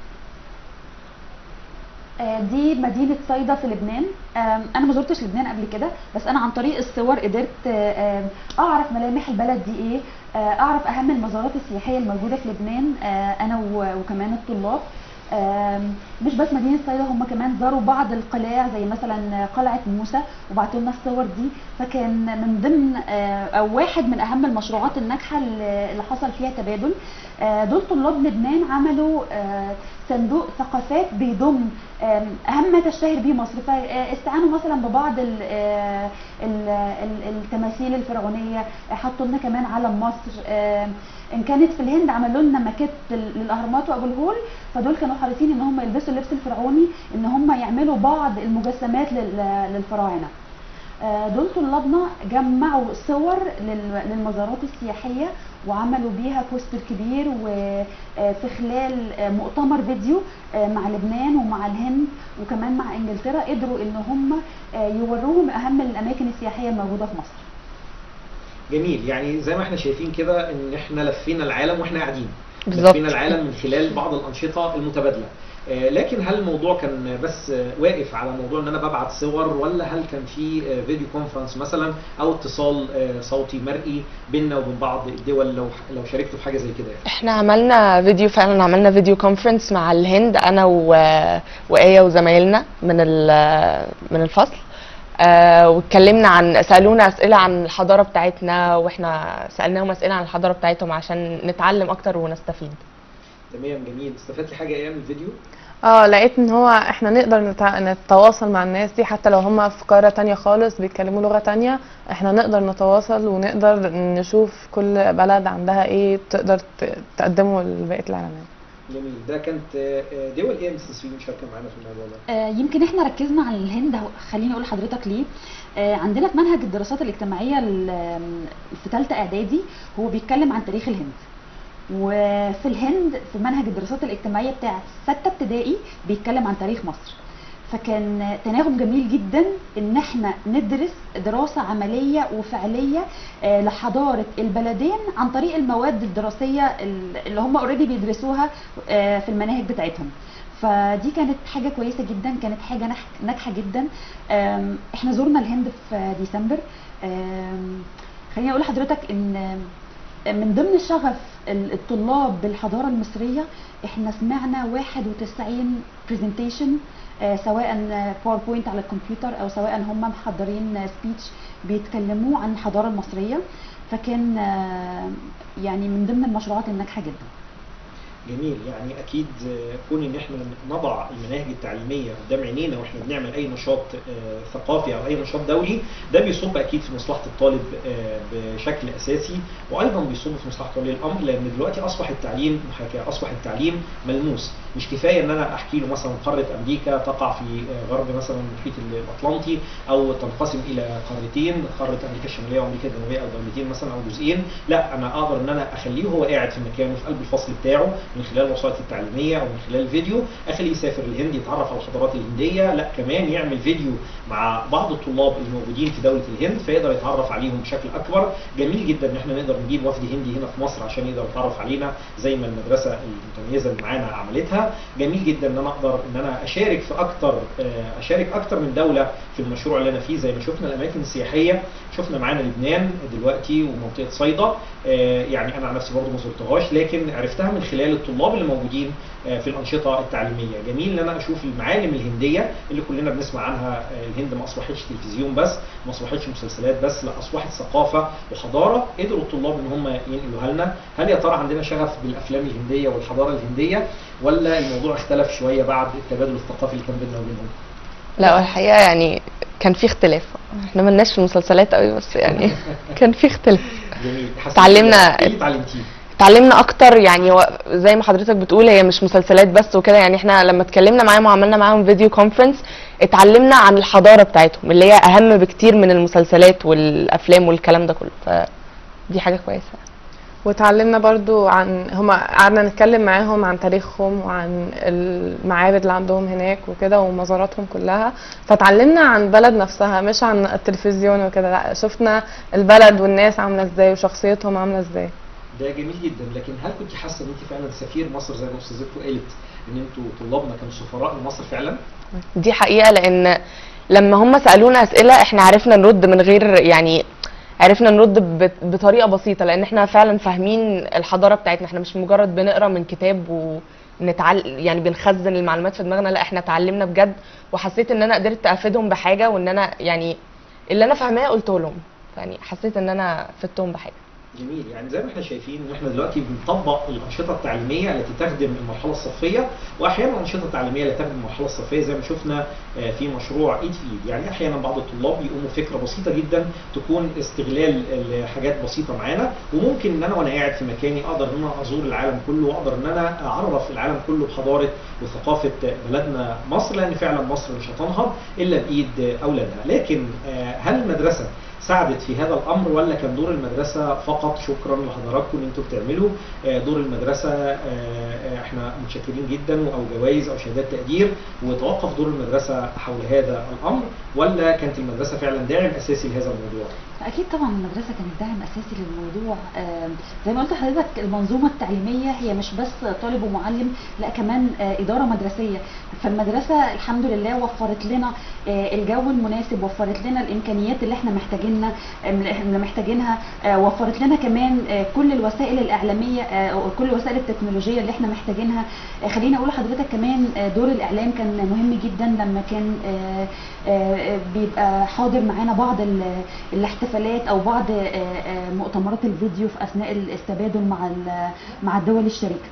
آه، دي مدينة صيدا في لبنان آم، أنا ما زرتش لبنان قبل كده بس أنا عن طريق الصور قدرت آه، آم، أعرف ملامح البلد دي إيه آه، أعرف أهم المزارات السياحية الموجودة في لبنان آه، أنا و- وكمان الطلاب آم، مش بس مدينة صيدا هم كمان زاروا بعض القلاع زي مثلا قلعة موسى وبعتوا لنا الصور دي فكان من ضمن آه، أو واحد من أهم المشروعات الناجحة اللي اللي حصل فيها تبادل آه، دول طلاب لبنان عملوا آه، صندوق ثقافات بيضم آم، اهم ما تشتهر به مصر فاستعانوا مثلا ببعض ال- آه، ال- ال- التماثيل الفرعونيه حطوا لنا كمان علم مصر آم، ان كانت في الهند عملوا لنا ماكيت لل- للاهرامات وابو الهول فدول كانوا حريصين ان هم يلبسوا اللبس الفرعوني ان هم يعملوا بعض المجسمات لل- للفراعنه آه، دول طلابنا جمعوا صور لل- للمزارات السياحية وعملوا بيها بوستر كبير وفي خلال آه، مؤتمر فيديو آه، مع لبنان ومع الهند وكمان مع انجلترا قدروا ان هم آه، يوروهم اهم الاماكن السياحية الموجودة في مصر جميل يعني زي ما احنا شايفين كده ان احنا لفينا العالم واحنا قاعدين بالظبط. لفينا العالم من خلال بعض الانشطه المتبادله آه، لكن هل الموضوع كان بس آه، واقف على موضوع ان انا ببعت صور ولا هل كان في آه، فيديو كونفرنس مثلا او اتصال آه، صوتي مرئي بيننا وبين بعض الدول لو لو شاركتوا في حاجه زي كده يعني احنا عملنا فيديو فعلا عملنا فيديو كونفرنس مع الهند انا و... وآية وزمايلنا من ال... من الفصل آه واتكلمنا عن سالونا اسئله عن الحضاره بتاعتنا واحنا سالناهم اسئله عن الحضاره بتاعتهم عشان نتعلم اكتر ونستفيد تمام جميل استفدتي حاجه ايه من الفيديو اه لقيت ان هو احنا نقدر نتع... نتواصل مع الناس دي حتى لو هم في قارة تانية خالص بيتكلموا لغة تانية احنا نقدر نتواصل ونقدر نشوف كل بلد عندها ايه تقدر ت- تقدمه لبقية العالم جميل ده كانت آه، آه، دول ايه يا مستر سوين مشاركه معانا في الموضوع ده آه، يمكن احنا ركزنا على الهند هو- خليني اقول لحضرتك ليه آه، عندنا في منهج الدراسات الاجتماعيه ال- في ثالثه اعدادي هو بيتكلم عن تاريخ الهند وفي الهند في منهج الدراسات الاجتماعيه بتاع سته ابتدائي بيتكلم عن تاريخ مصر فكان تناغم جميل جدا ان احنا ندرس دراسه عمليه وفعليه آه، لحضاره البلدين عن طريق المواد الدراسيه ال- اللي هم اوريدي بيدرسوها آه، في المناهج بتاعتهم فدي كانت حاجه كويسه جدا كانت حاجه نح- ناجحه جدا آم، احنا زرنا الهند في ديسمبر آم، خليني اقول لحضرتك ان من ضمن شغف ال- الطلاب بالحضاره المصريه احنا سمعنا 91 برزنتيشن سواء باوربوينت على الكمبيوتر او سواء هم محضرين سبيتش بيتكلموا عن الحضاره المصريه فكان آه، يعني من ضمن المشروعات الناجحه جدا جميل يعني اكيد آه، كون ان احنا نضع المناهج التعليميه قدام عينينا واحنا بنعمل اي نشاط آه، ثقافي او اي نشاط دولي ده بيصب اكيد في مصلحه الطالب آه، بشكل اساسي وايضا بيصب في مصلحه ولي الامر لان دلوقتي اصبح التعليم محاكاه اصبح التعليم ملموس مش كفايه ان انا احكي له مثلا قاره امريكا تقع في آه، غرب مثلا المحيط الاطلنطي او تنقسم الى قارتين قاره امريكا الشماليه وامريكا الجنوبيه او دولتين مثلا او جزئين لا انا اقدر ان انا اخليه هو قاعد في مكانه في قلب الفصل بتاعه من خلال الوسائط التعليميه او من خلال الفيديو اخليه يسافر الهند يتعرف على الحضارات الهنديه لا كمان يعمل فيديو مع بعض الطلاب الموجودين في دوله الهند فيقدر يتعرف عليهم بشكل اكبر جميل جدا ان احنا نقدر نجيب وفد هندي هنا في مصر عشان يقدر يتعرف علينا زي ما المدرسه المتميزه اللي معانا عملتها جميل جدا ان انا اقدر ان انا اشارك في اكتر آه، اشارك اكتر من دوله في المشروع اللي انا فيه زي ما شفنا الاماكن السياحيه شفنا معانا لبنان دلوقتي ومنطقه صيدا آه، يعني انا عن نفسي برضه ما زرتهاش لكن عرفتها من خلال الطلاب اللي موجودين آه، في الانشطه التعليميه جميل ان انا اشوف المعالم الهنديه اللي كلنا بنسمع عنها آه، الهند ما اصبحتش تلفزيون بس ما اصبحتش مسلسلات بس لا اصبحت ثقافه وحضاره قدروا الطلاب ان هم ينقلوها لنا هل يا ترى عندنا شغف بالافلام الهنديه والحضاره الهنديه ولا الموضوع اختلف شويه بعد التبادل الثقافي اللي كان بيننا وبينهم لا والحقيقه يعني كان في اختلاف احنا ملناش في المسلسلات قوي بس يعني كان في اختلاف جميل حسيت اتعلمنا- ايه اللي اتعلمتيه؟ اتعلمنا اكتر يعني و- زي ما حضرتك بتقول هي مش مسلسلات بس وكده يعني احنا لما اتكلمنا معاهم وعملنا معاهم فيديو كونفرنس اتعلمنا عن الحضاره بتاعتهم اللي هي اهم بكتير من المسلسلات والافلام والكلام ده كله فدي حاجه كويسه واتعلمنا برضو عن هما قعدنا نتكلم معاهم عن تاريخهم وعن المعابد اللي عندهم هناك وكده ومزاراتهم كلها فتعلمنا عن البلد نفسها مش عن التلفزيون وكده لا شفنا البلد والناس عامله ازاي وشخصيتهم عامله ازاي ده جميل جدا لكن هل كنت حاسه ان انت فعلا سفير مصر زي ما استاذتكم قالت ان انتوا طلابنا كانوا سفراء لمصر فعلا؟ دي حقيقه لان لما هم سالونا اسئله احنا عرفنا نرد من غير يعني عرفنا نرد ب- بطريقه بسيطه لان احنا فعلا فاهمين الحضاره بتاعتنا احنا مش مجرد بنقرا من كتاب ونتعل يعني بنخزن المعلومات في دماغنا لا احنا اتعلمنا بجد وحسيت ان انا قدرت افيدهم بحاجه وان انا يعني اللي انا فاهماه قلته لهم يعني حسيت ان انا فدتهم بحاجه جميل يعني زي ما احنا شايفين ان احنا دلوقتي بنطبق الانشطه التعليميه التي تخدم المرحله الصفيه واحيانا الانشطه التعليميه اللي تخدم المرحله الصفيه زي ما شفنا آه، في مشروع ايد في ايد يعني احيانا بعض الطلاب يقوموا فكره بسيطه جدا تكون استغلال لحاجات بسيطه معانا وممكن ان انا وانا قاعد في مكاني اقدر ان انا ازور العالم كله واقدر ان انا اعرف العالم كله بحضاره وثقافه بلدنا مصر لان فعلا مصر مش هتنهض الا بايد اولادها لكن آه، هل المدرسه ساعدت في هذا الامر ولا كان دور المدرسه فقط شكرا لحضراتكم ان انتم بتعملوا آه، دور المدرسه آه، آه، احنا متشكرين جدا او جوائز او شهادات تقدير وتوقف دور المدرسه حول هذا الامر ولا كانت المدرسه فعلا داعم اساسي لهذا الموضوع؟ اكيد طبعا المدرسه كانت داعم اساسي للموضوع آم، زي ما قلت لحضرتك المنظومه التعليميه هي مش بس طالب ومعلم لا كمان آه، اداره مدرسيه فالمدرسه الحمد لله وفرت لنا آه، الجو المناسب وفرت لنا الامكانيات اللي احنا محتاجينها اللي محتاجينها آه، وفرت لنا كمان آه، كل الوسائل الاعلاميه آه، وكل الوسائل التكنولوجيه اللي احنا محتاجينها آه، خليني اقول لحضرتك كمان آه، دور الاعلام كان مهم جدا لما كان آه، آه، بيبقى حاضر معانا بعض ال- الاحتفالات او بعض آه، آه، مؤتمرات الفيديو في اثناء التبادل مع ال- مع الدول الشريكه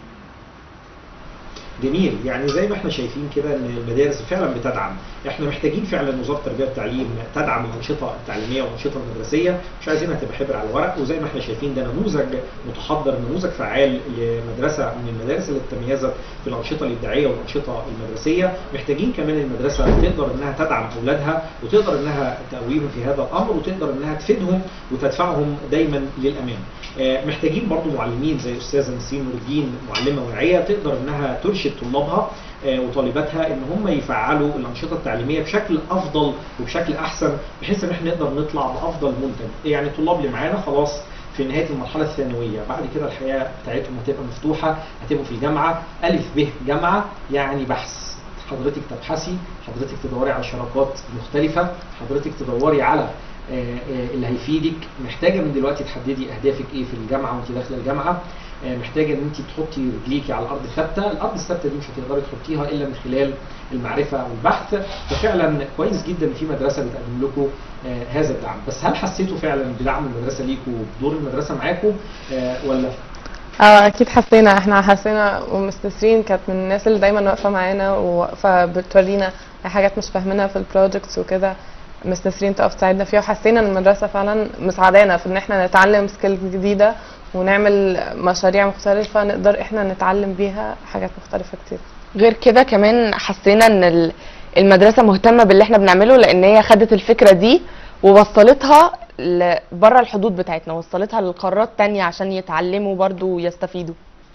جميل يعني زي ما احنا شايفين كده ان المدارس فعلا بتدعم احنا محتاجين فعلا وزاره التربيه والتعليم تدعم الانشطه التعليميه والانشطه المدرسيه مش عايزينها تبقى حبر على ورق وزي ما احنا شايفين ده نموذج متحضر نموذج فعال لمدرسه من المدارس اللي تميزت في الانشطه الابداعيه والانشطه المدرسيه محتاجين كمان المدرسه تقدر انها تدعم اولادها وتقدر انها تقويهم في هذا الامر وتقدر انها تفيدهم وتدفعهم دايما للامام آه، محتاجين برضو معلمين زي استاذه نسيم نور الدين معلمه ورعيه تقدر انها ترشد طلابها آه، وطالباتها ان هم يفعلوا الانشطه التعليميه بشكل افضل وبشكل احسن بحيث ان احنا نقدر نطلع بافضل منتج يعني الطلاب اللي معانا خلاص في نهايه المرحله الثانويه بعد كده الحياه بتاعتهم هتبقى مفتوحه هتبقوا في الجامعه الف ب جامعه يعني بحث حضرتك تبحثي حضرتك تدوري على شراكات مختلفه حضرتك تدوري على آه، آه، اللي هيفيدك محتاجه من دلوقتي تحددي اهدافك ايه في الجامعه وانت داخله الجامعه آه، محتاجه ان انت تحطي رجليكي على الارض ثابته، الارض الثابته دي مش هتقدري تحطيها الا من خلال المعرفه والبحث، ففعلا كويس جدا ان في مدرسه بتقدم لكم آه، هذا الدعم، بس هل حسيتوا فعلا بدعم المدرسه ليكم وبدور المدرسه معاكم آه، ولا اه اكيد حسينا احنا حسينا ومستسرين كانت من الناس اللي دايما واقفه معانا وواقفه بتورينا أي حاجات مش فاهمينها في البروجكتس وكده مستسرين تقف تساعدنا فيها وحسينا ان المدرسه فعلا مساعدانا في ان احنا نتعلم سكيلز جديده ونعمل مشاريع مختلفه نقدر احنا نتعلم بيها حاجات مختلفه كتير غير كده كمان حسينا ان ال- المدرسه مهتمه باللي احنا بنعمله لان هي خدت الفكره دي ووصلتها بره الحدود بتاعتنا وصلتها لقارات تانية عشان يتعلموا برضو ويستفيدوا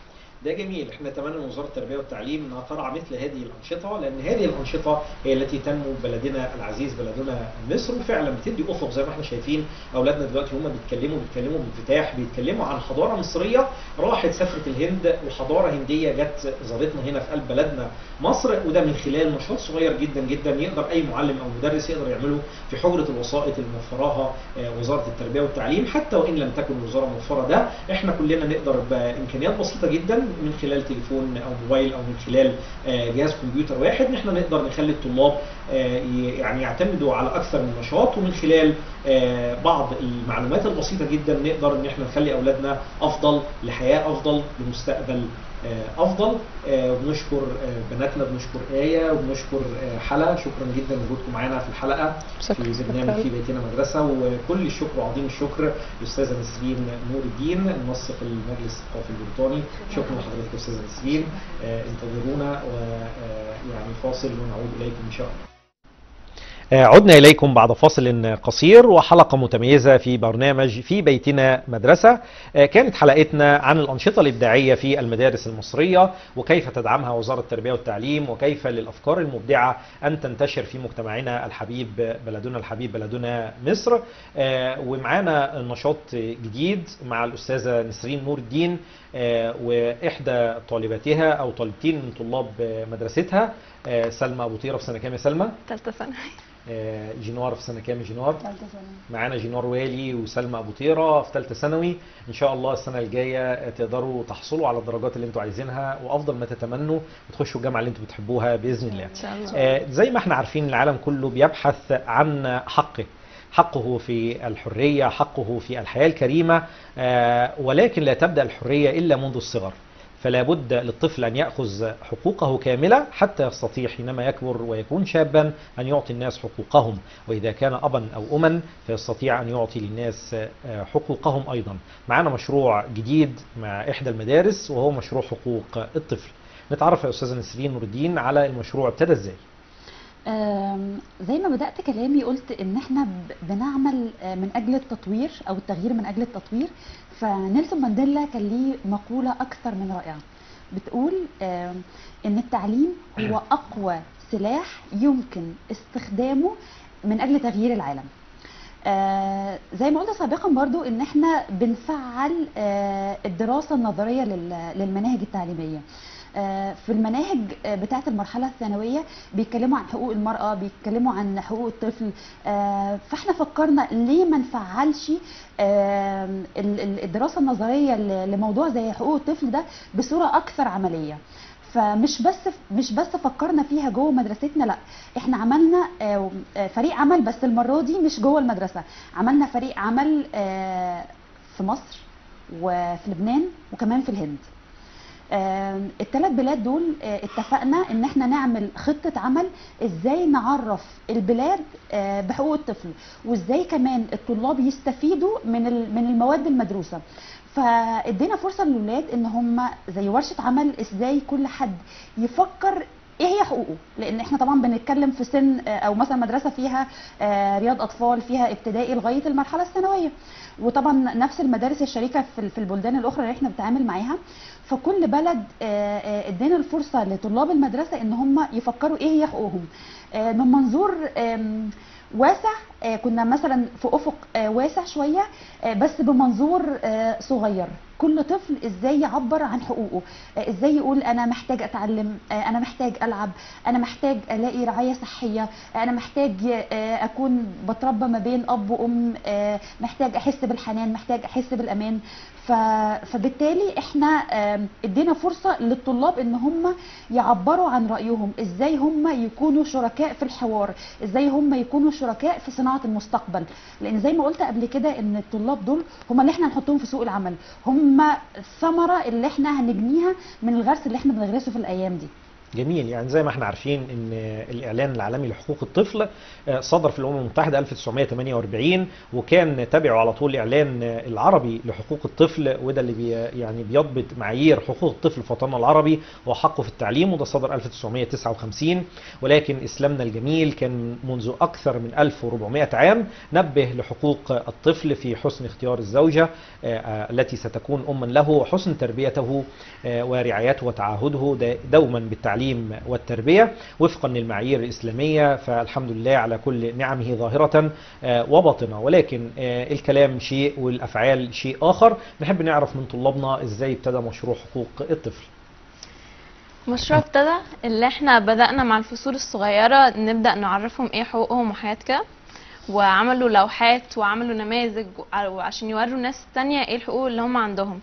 ده جميل احنا نتمنى من وزاره التربيه والتعليم انها ترعى مثل هذه الانشطه لان هذه الانشطه هي التي تنمو بلدنا العزيز بلدنا مصر وفعلا بتدي افق زي ما احنا شايفين اولادنا دلوقتي هم بيتكلموا بيتكلموا بانفتاح بيتكلموا عن حضاره مصريه راحت سافرت الهند وحضاره هنديه جت زارتنا هنا في قلب بلدنا مصر وده من خلال نشاط صغير جدا جدا يقدر اي معلم او مدرس يقدر يعمله في حجره الوسائط اللي موفراها آه، وزاره التربيه والتعليم حتى وان لم تكن الوزاره موفره ده احنا كلنا نقدر بامكانيات بسيطه جدا من خلال تليفون او موبايل او من خلال آه، جهاز كمبيوتر واحد ان احنا نقدر نخلي الطلاب آه، ي- يعني يعتمدوا على اكثر من نشاط ومن خلال آه، بعض المعلومات البسيطه جدا نقدر ان احنا نخلي اولادنا افضل لحياه افضل لمستقبل آه، افضل آه، وبنشكر آه، بناتنا بنشكر ايه وبنشكر آه، حلا شكرا جدا لوجودكم معانا في الحلقه شكرا في برنامج في بيتنا مدرسه وكل الشكر وعظيم الشكر للاستاذه نسرين نور الدين منسق المجلس الثقافي البريطاني شكرا لحضرتك استاذه نسرين آه، انتظرونا ويعني فاصل ونعود اليكم ان شاء الله عدنا إليكم بعد فاصل قصير وحلقة متميزة في برنامج في بيتنا مدرسة آه، كانت حلقتنا عن الأنشطة الإبداعية في المدارس المصرية وكيف تدعمها وزارة التربية والتعليم وكيف للأفكار المبدعة أن تنتشر في مجتمعنا الحبيب بلدنا الحبيب بلدنا مصر آه، ومعانا نشاط جديد مع الأستاذة نسرين نور الدين آه، وإحدى طالباتها أو طالبتين من طلاب آه، مدرستها آه، سلمى أبو طيرة في سنة كام يا سلمى؟ ثالثة ثانوي آه، جينوار في سنة كام يا جينوار؟ ثالثة ثانوي. معانا جينار والي وسلمى ابو طيره في ثالثه ثانوي ان شاء الله السنه الجايه تقدروا تحصلوا على الدرجات اللي انتوا عايزينها وافضل ما تتمنوا وتخشوا الجامعه اللي انتوا بتحبوها باذن الله ان شاء الله آه، زي ما احنا عارفين العالم كله بيبحث عن حقه حقه في الحرية حقه في الحياة الكريمة آه، ولكن لا تبدأ الحرية إلا منذ الصغر فلا بد للطفل أن يأخذ حقوقه كاملة حتى يستطيع حينما يكبر ويكون شابا أن يعطي الناس حقوقهم وإذا كان أبا أو أما فيستطيع أن يعطي للناس آه، حقوقهم أيضا معنا مشروع جديد مع إحدى المدارس وهو مشروع حقوق الطفل نتعرف يا أستاذة نسرين نور الدين على المشروع ابتدى إزاي آم، زي ما بدأت كلامي قلت ان احنا ب- بنعمل آه، من اجل التطوير او التغيير من اجل التطوير فنيلسون مانديلا كان ليه مقولة اكثر من رائعة بتقول آم، ان التعليم هو اقوى سلاح يمكن استخدامه من اجل تغيير العالم آه زي ما قلت سابقا برضو ان احنا بنفعل آه الدراسة النظرية لل- للمناهج التعليمية آه في المناهج آه بتاعة المرحلة الثانوية بيتكلموا عن حقوق المرأة بيتكلموا عن حقوق الطفل آه فاحنا فكرنا ليه ما نفعلش آه ال- ال- الدراسة النظرية ل- لموضوع زي حقوق الطفل ده بصورة أكثر عملية فمش بس مش بس فكرنا فيها جوه مدرستنا لا احنا عملنا آه، آه، فريق عمل بس المره دي مش جوه المدرسه عملنا فريق عمل آه، في مصر وفي لبنان وكمان في الهند الثلاث بلاد دول آه، اتفقنا ان احنا نعمل خطه عمل ازاي نعرف البلاد آه، بحقوق الطفل وازاي كمان الطلاب يستفيدوا من ال- من المواد المدروسه فادينا فرصه للولاد ان هم زي ورشه عمل ازاي كل حد يفكر ايه هي حقوقه لان احنا طبعا بنتكلم في سن آه، او مثلا مدرسه فيها آه، رياض اطفال فيها ابتدائي لغايه المرحله الثانويه وطبعا نفس المدارس الشريكه في في البلدان الاخرى اللي احنا بنتعامل معاها فكل بلد آه، آه، ادينا الفرصه لطلاب المدرسه ان هم يفكروا ايه هي حقوقهم آه، من منظور آم، واسع آه، كنا مثلا في افق آه، واسع شويه آه، بس بمنظور آه، صغير كل طفل ازاي يعبر عن حقوقه آه، ازاي يقول انا محتاج اتعلم آه، انا محتاج العب انا محتاج الاقي رعايه صحيه آه، انا محتاج آه، اكون بتربى ما بين اب وام آه، محتاج احس بالحنان محتاج احس بالامان ف... فبالتالي احنا آم، ادينا فرصه للطلاب ان هم يعبروا عن رايهم ازاي هم يكونوا شركاء في الحوار ازاي هم يكونوا شركاء في صناعه المستقبل لان زي ما قلت قبل كده ان الطلاب دول هم اللي احنا هنحطهم في سوق العمل هم الثمره اللي احنا هنجنيها من الغرس اللي احنا بنغرسه في الايام دي جميل يعني زي ما احنا عارفين ان الاعلان العالمي لحقوق الطفل آه، صدر في الامم المتحده 1948 وكان تبعه على طول الاعلان العربي لحقوق الطفل وده اللي بي يعني بيضبط معايير حقوق الطفل في وطننا العربي وحقه في التعليم وده صدر 1959 ولكن اسلامنا الجميل كان منذ اكثر من 1400 عام نبه لحقوق الطفل في حسن اختيار الزوجه آه، آه، التي ستكون اما له وحسن تربيته آه، ورعايته وتعهده دا- دوما بالتعليم والتربيه وفقا للمعايير الاسلاميه فالحمد لله على كل نعمه ظاهره آه، وباطنه ولكن آه، الكلام شيء والافعال شيء اخر نحب نعرف من طلابنا ازاي ابتدى مشروع حقوق الطفل المشروع ابتدى اللي احنا بدأنا مع الفصول الصغيرة نبدأ نعرفهم ايه حقوقهم وحاجات كده وعملوا لوحات وعملوا نماذج وع- وعشان يوروا الناس التانية ايه الحقوق اللي هم عندهم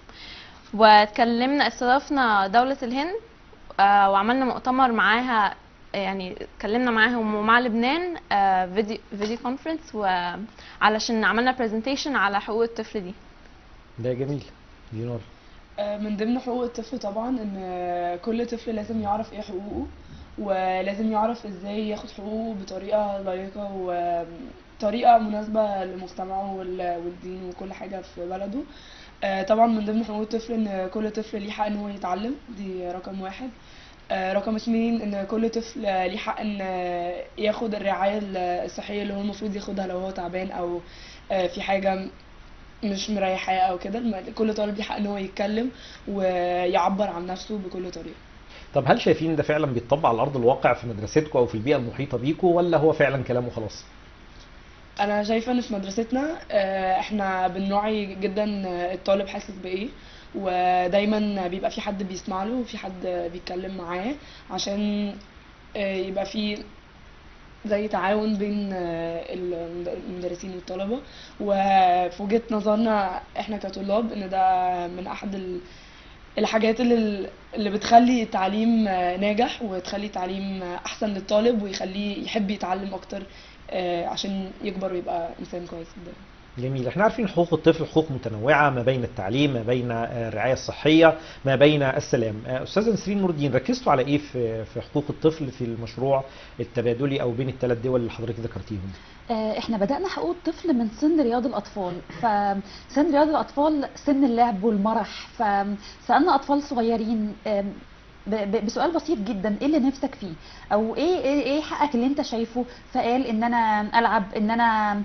واتكلمنا استضفنا دولة الهند آه، وعملنا مؤتمر معاها يعني اتكلمنا معاهم ومع لبنان آه، فيديو فيديو كونفرنس وعلشان عملنا برزنتيشن على حقوق الطفل دي ده جميل دينار آه، من ضمن حقوق الطفل طبعا ان آه، كل طفل لازم يعرف ايه حقوقه ولازم يعرف ازاي ياخد حقوقه بطريقة لائقة وطريقة مناسبة لمجتمعه وال- والدين وكل حاجة في بلده آه، طبعا من ضمن حقوق الطفل ان كل طفل ليه حق ان هو يتعلم دي رقم واحد آه، رقم اتنين ان كل طفل آه، ليه حق ان آه، ياخد الرعاية الصحية اللي هو المفروض ياخدها لو هو تعبان او آه، في حاجة مش مريحاه او كده الم- كل طالب ليه حق ان هو يتكلم ويعبر عن نفسه بكل طريقه طب هل شايفين ده فعلا بيتطبق على ارض الواقع في مدرستكم او في البيئه المحيطه بيكم ولا هو فعلا كلام وخلاص انا شايفه ان في مدرستنا آه، احنا بنراعي جدا آه، الطالب حاسس بايه ودايما بيبقى في حد بيسمع له وفي حد بيتكلم معاه عشان آه، يبقى في زي تعاون بين آه، المدرسين والطلبه وفي وجهه نظرنا احنا كطلاب ان ده من احد ال- الحاجات اللي اللي بتخلي التعليم آه، ناجح وتخلي التعليم آه، احسن للطالب ويخليه يحب يتعلم اكتر آه، عشان يكبر ويبقى انسان كويس جدا جميل احنا عارفين حقوق الطفل حقوق متنوعه ما بين التعليم ما بين آه، الرعايه الصحيه ما بين السلام آه، استاذه نسرين نور الدين ركزتوا على ايه في في حقوق الطفل في المشروع التبادلي او بين الثلاث دول اللي حضرتك ذكرتيهم آه، احنا بدأنا حقوق الطفل من سن رياض الأطفال فسن رياض الأطفال سن اللعب والمرح فسألنا أطفال صغيرين آم، ب- ب- بسؤال بسيط جدا ايه اللي نفسك فيه او ايه ايه ايه حقك اللي انت شايفه فقال ان انا العب ان انا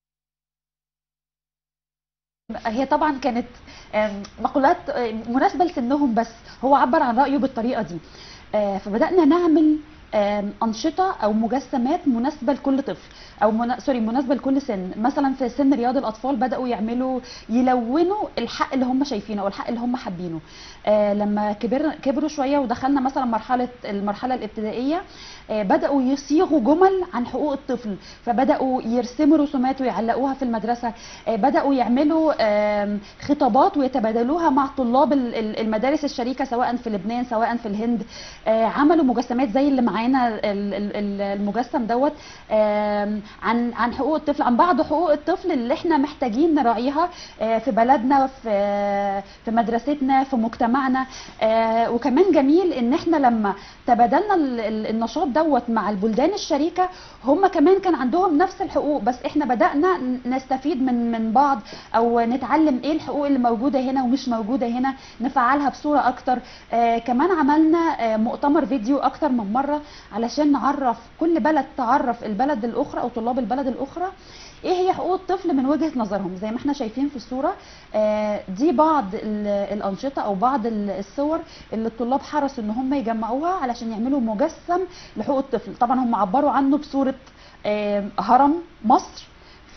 هي طبعا كانت آم، مقولات آم، مناسبة لسنهم بس هو عبر عن رأيه بالطريقة دي آه، فبدأنا نعمل آم، أنشطة أو مجسمات مناسبة لكل طفل أو منا... سوري مناسبة لكل سن مثلا في سن رياض الأطفال بدأوا يعملوا يلونوا الحق اللي هم شايفينه أو الحق اللي هم حابينه آه لما كبر كبروا شوية ودخلنا مثلا مرحلة المرحلة الابتدائية آه بدأوا يصيغوا جمل عن حقوق الطفل فبدأوا يرسموا رسومات ويعلقوها في المدرسة آه بدأوا يعملوا آم، خطابات ويتبادلوها مع طلاب ال- ال- المدارس الشريكة سواء في لبنان سواء في الهند آه، عملوا مجسمات زي اللي معانا ال- ال- ال- المجسم دوت آم، عن عن حقوق الطفل عن بعض حقوق الطفل اللي احنا محتاجين نراعيها آه، في بلدنا في في مدرستنا في مجتمعنا آه، وكمان جميل ان احنا لما تبادلنا ال- ال- النشاط دوت مع البلدان الشريكه هم كمان كان عندهم نفس الحقوق بس احنا بدانا ن- نستفيد من من بعض او نتعلم ايه الحقوق اللي موجوده هنا ومش موجوده هنا نفعلها بصوره اكتر آه كمان عملنا آه مؤتمر فيديو اكتر من مره علشان نعرف كل بلد تعرف البلد الاخرى او طلاب البلد الاخرى ايه هي حقوق الطفل من وجهه نظرهم زي ما احنا شايفين في الصوره آه، دي بعض ال- الانشطه او بعض ال- الصور اللي الطلاب حرصوا ان هم يجمعوها علشان يعملوا مجسم لحقوق الطفل طبعا هم عبروا عنه بصوره آه، هرم مصر ف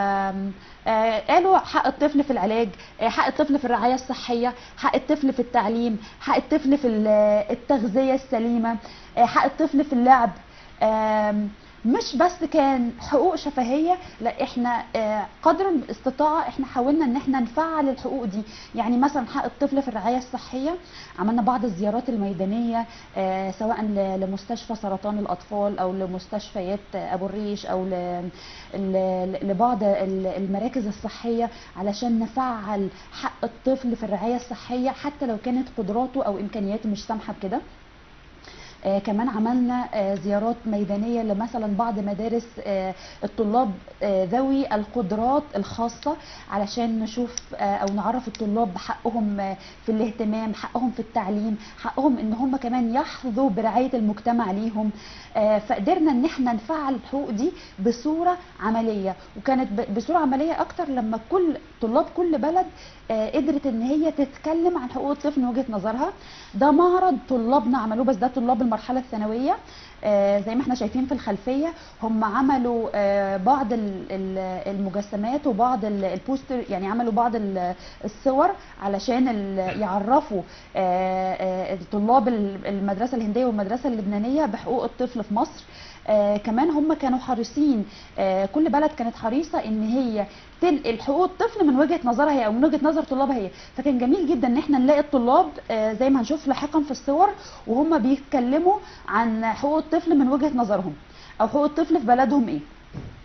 آه، قالوا حق الطفل في العلاج آه، حق الطفل في الرعايه الصحيه حق الطفل في التعليم حق الطفل في ال- التغذيه السليمه آه، حق الطفل في اللعب آم، مش بس كان حقوق شفهيه لا احنا آه، قدر الاستطاعه احنا حاولنا ان احنا نفعل الحقوق دي يعني مثلا حق الطفل في الرعايه الصحيه عملنا بعض الزيارات الميدانيه آه، سواء ل- لمستشفى سرطان الاطفال او لمستشفيات ابو الريش او ل- ل- لبعض ال- المراكز الصحيه علشان نفعل حق الطفل في الرعايه الصحيه حتى لو كانت قدراته او امكانياته مش سامحه بكده آه كمان عملنا آه زيارات ميدانية لمثلا بعض مدارس آه الطلاب آه ذوي القدرات الخاصة علشان نشوف آه أو نعرف الطلاب بحقهم آه في الاهتمام حقهم في التعليم حقهم ان هم كمان يحظوا برعاية المجتمع ليهم آه فقدرنا ان احنا نفعل الحقوق دي بصورة عملية وكانت ب- بصورة عملية اكتر لما كل طلاب كل بلد آه قدرت ان هي تتكلم عن حقوق الطفل من وجهة نظرها ده معرض طلابنا عملوه بس ده طلاب المرحله الثانويه آه، زي ما احنا شايفين في الخلفيه هم عملوا آه، بعض ال- ال- المجسمات وبعض ال- البوستر يعني عملوا بعض ال- الصور علشان ال- يعرفوا آه، آه، طلاب ال- المدرسه الهنديه والمدرسه اللبنانيه بحقوق الطفل في مصر آه كمان هم كانوا حريصين آه كل بلد كانت حريصه ان هي تنقل حقوق الطفل من وجهه نظرها هي او من وجهه نظر طلابها هي فكان جميل جدا ان احنا نلاقي الطلاب آه زي ما هنشوف لاحقا في الصور وهم بيتكلموا عن حقوق الطفل من وجهه نظرهم او حقوق الطفل في بلدهم ايه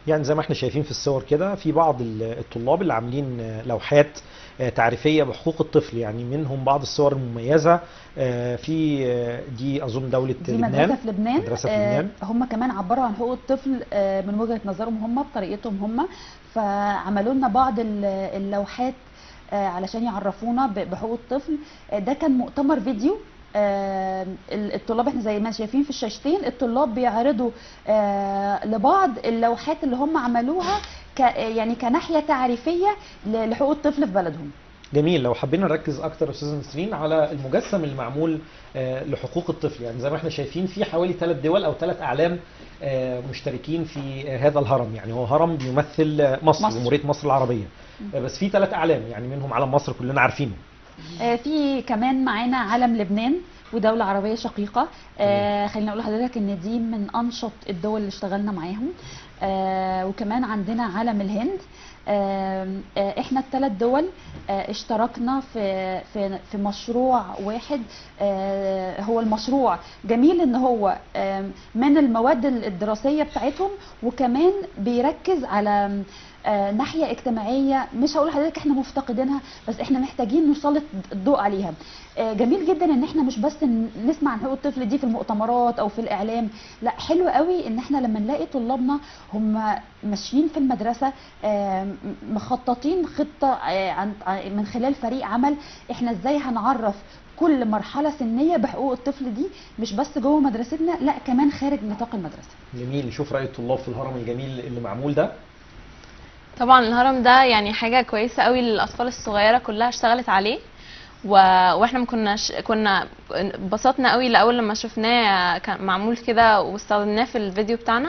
يعني زي ما احنا شايفين في الصور كده في بعض ال- الطلاب اللي عاملين آه، لوحات آه، تعريفيه بحقوق الطفل يعني منهم بعض الصور المميزه آه، في آه، دي اظن دوله دي لبنان مدرسه في لبنان مدرسة في آه، لبنان. هم كمان عبروا عن حقوق الطفل آه، من وجهه نظرهم هم بطريقتهم هم فعملوا لنا بعض ال- اللوحات آه، علشان يعرفونا ب- بحقوق الطفل آه، ده كان مؤتمر فيديو آه، ال- الطلاب احنا زي ما شايفين في الشاشتين الطلاب بيعرضوا آه، لبعض اللوحات اللي هم عملوها ك يعني كناحيه تعريفيه ل- لحقوق الطفل في بلدهم جميل لو حبينا نركز اكتر يا استاذ نسرين على المجسم اللي معمول آه، لحقوق الطفل يعني زي ما احنا شايفين في حوالي ثلاث دول او ثلاث اعلام آه، مشتركين في آه، هذا الهرم يعني هو هرم بيمثل آه، مصر مصر. جمهوريه مصر العربيه آه، بس في ثلاث اعلام يعني منهم علم مصر كلنا عارفينه آه، في كمان معانا علم لبنان ودولة عربية شقيقة آه خلينا اقول لحضرتك ان دي من انشط الدول اللي اشتغلنا معاهم آه وكمان عندنا علم الهند آه آه احنا الثلاث دول آه اشتركنا في في في مشروع واحد آه هو المشروع جميل ان هو آه من المواد الدراسية بتاعتهم وكمان بيركز على آه، ناحيه اجتماعيه مش هقول لحضرتك احنا مفتقدينها بس احنا محتاجين نسلط الضوء عليها آه، جميل جدا ان احنا مش بس ن- نسمع عن حقوق الطفل دي في المؤتمرات او في الاعلام لا حلو قوي ان احنا لما نلاقي طلابنا هم ماشيين في المدرسه آه، م- مخططين خطه آه، عن عن- من خلال فريق عمل احنا ازاي هنعرف كل مرحله سنيه بحقوق الطفل دي مش بس جوه مدرستنا لا كمان خارج نطاق المدرسه جميل نشوف راي الطلاب في الهرم الجميل اللي معمول ده طبعا الهرم ده يعني حاجة كويسة قوي للأطفال الصغيرة كلها اشتغلت عليه و... واحنا ما كناش كنا انبسطنا قوي لأول لما شفناه كان معمول كده واستخدمناه في الفيديو بتاعنا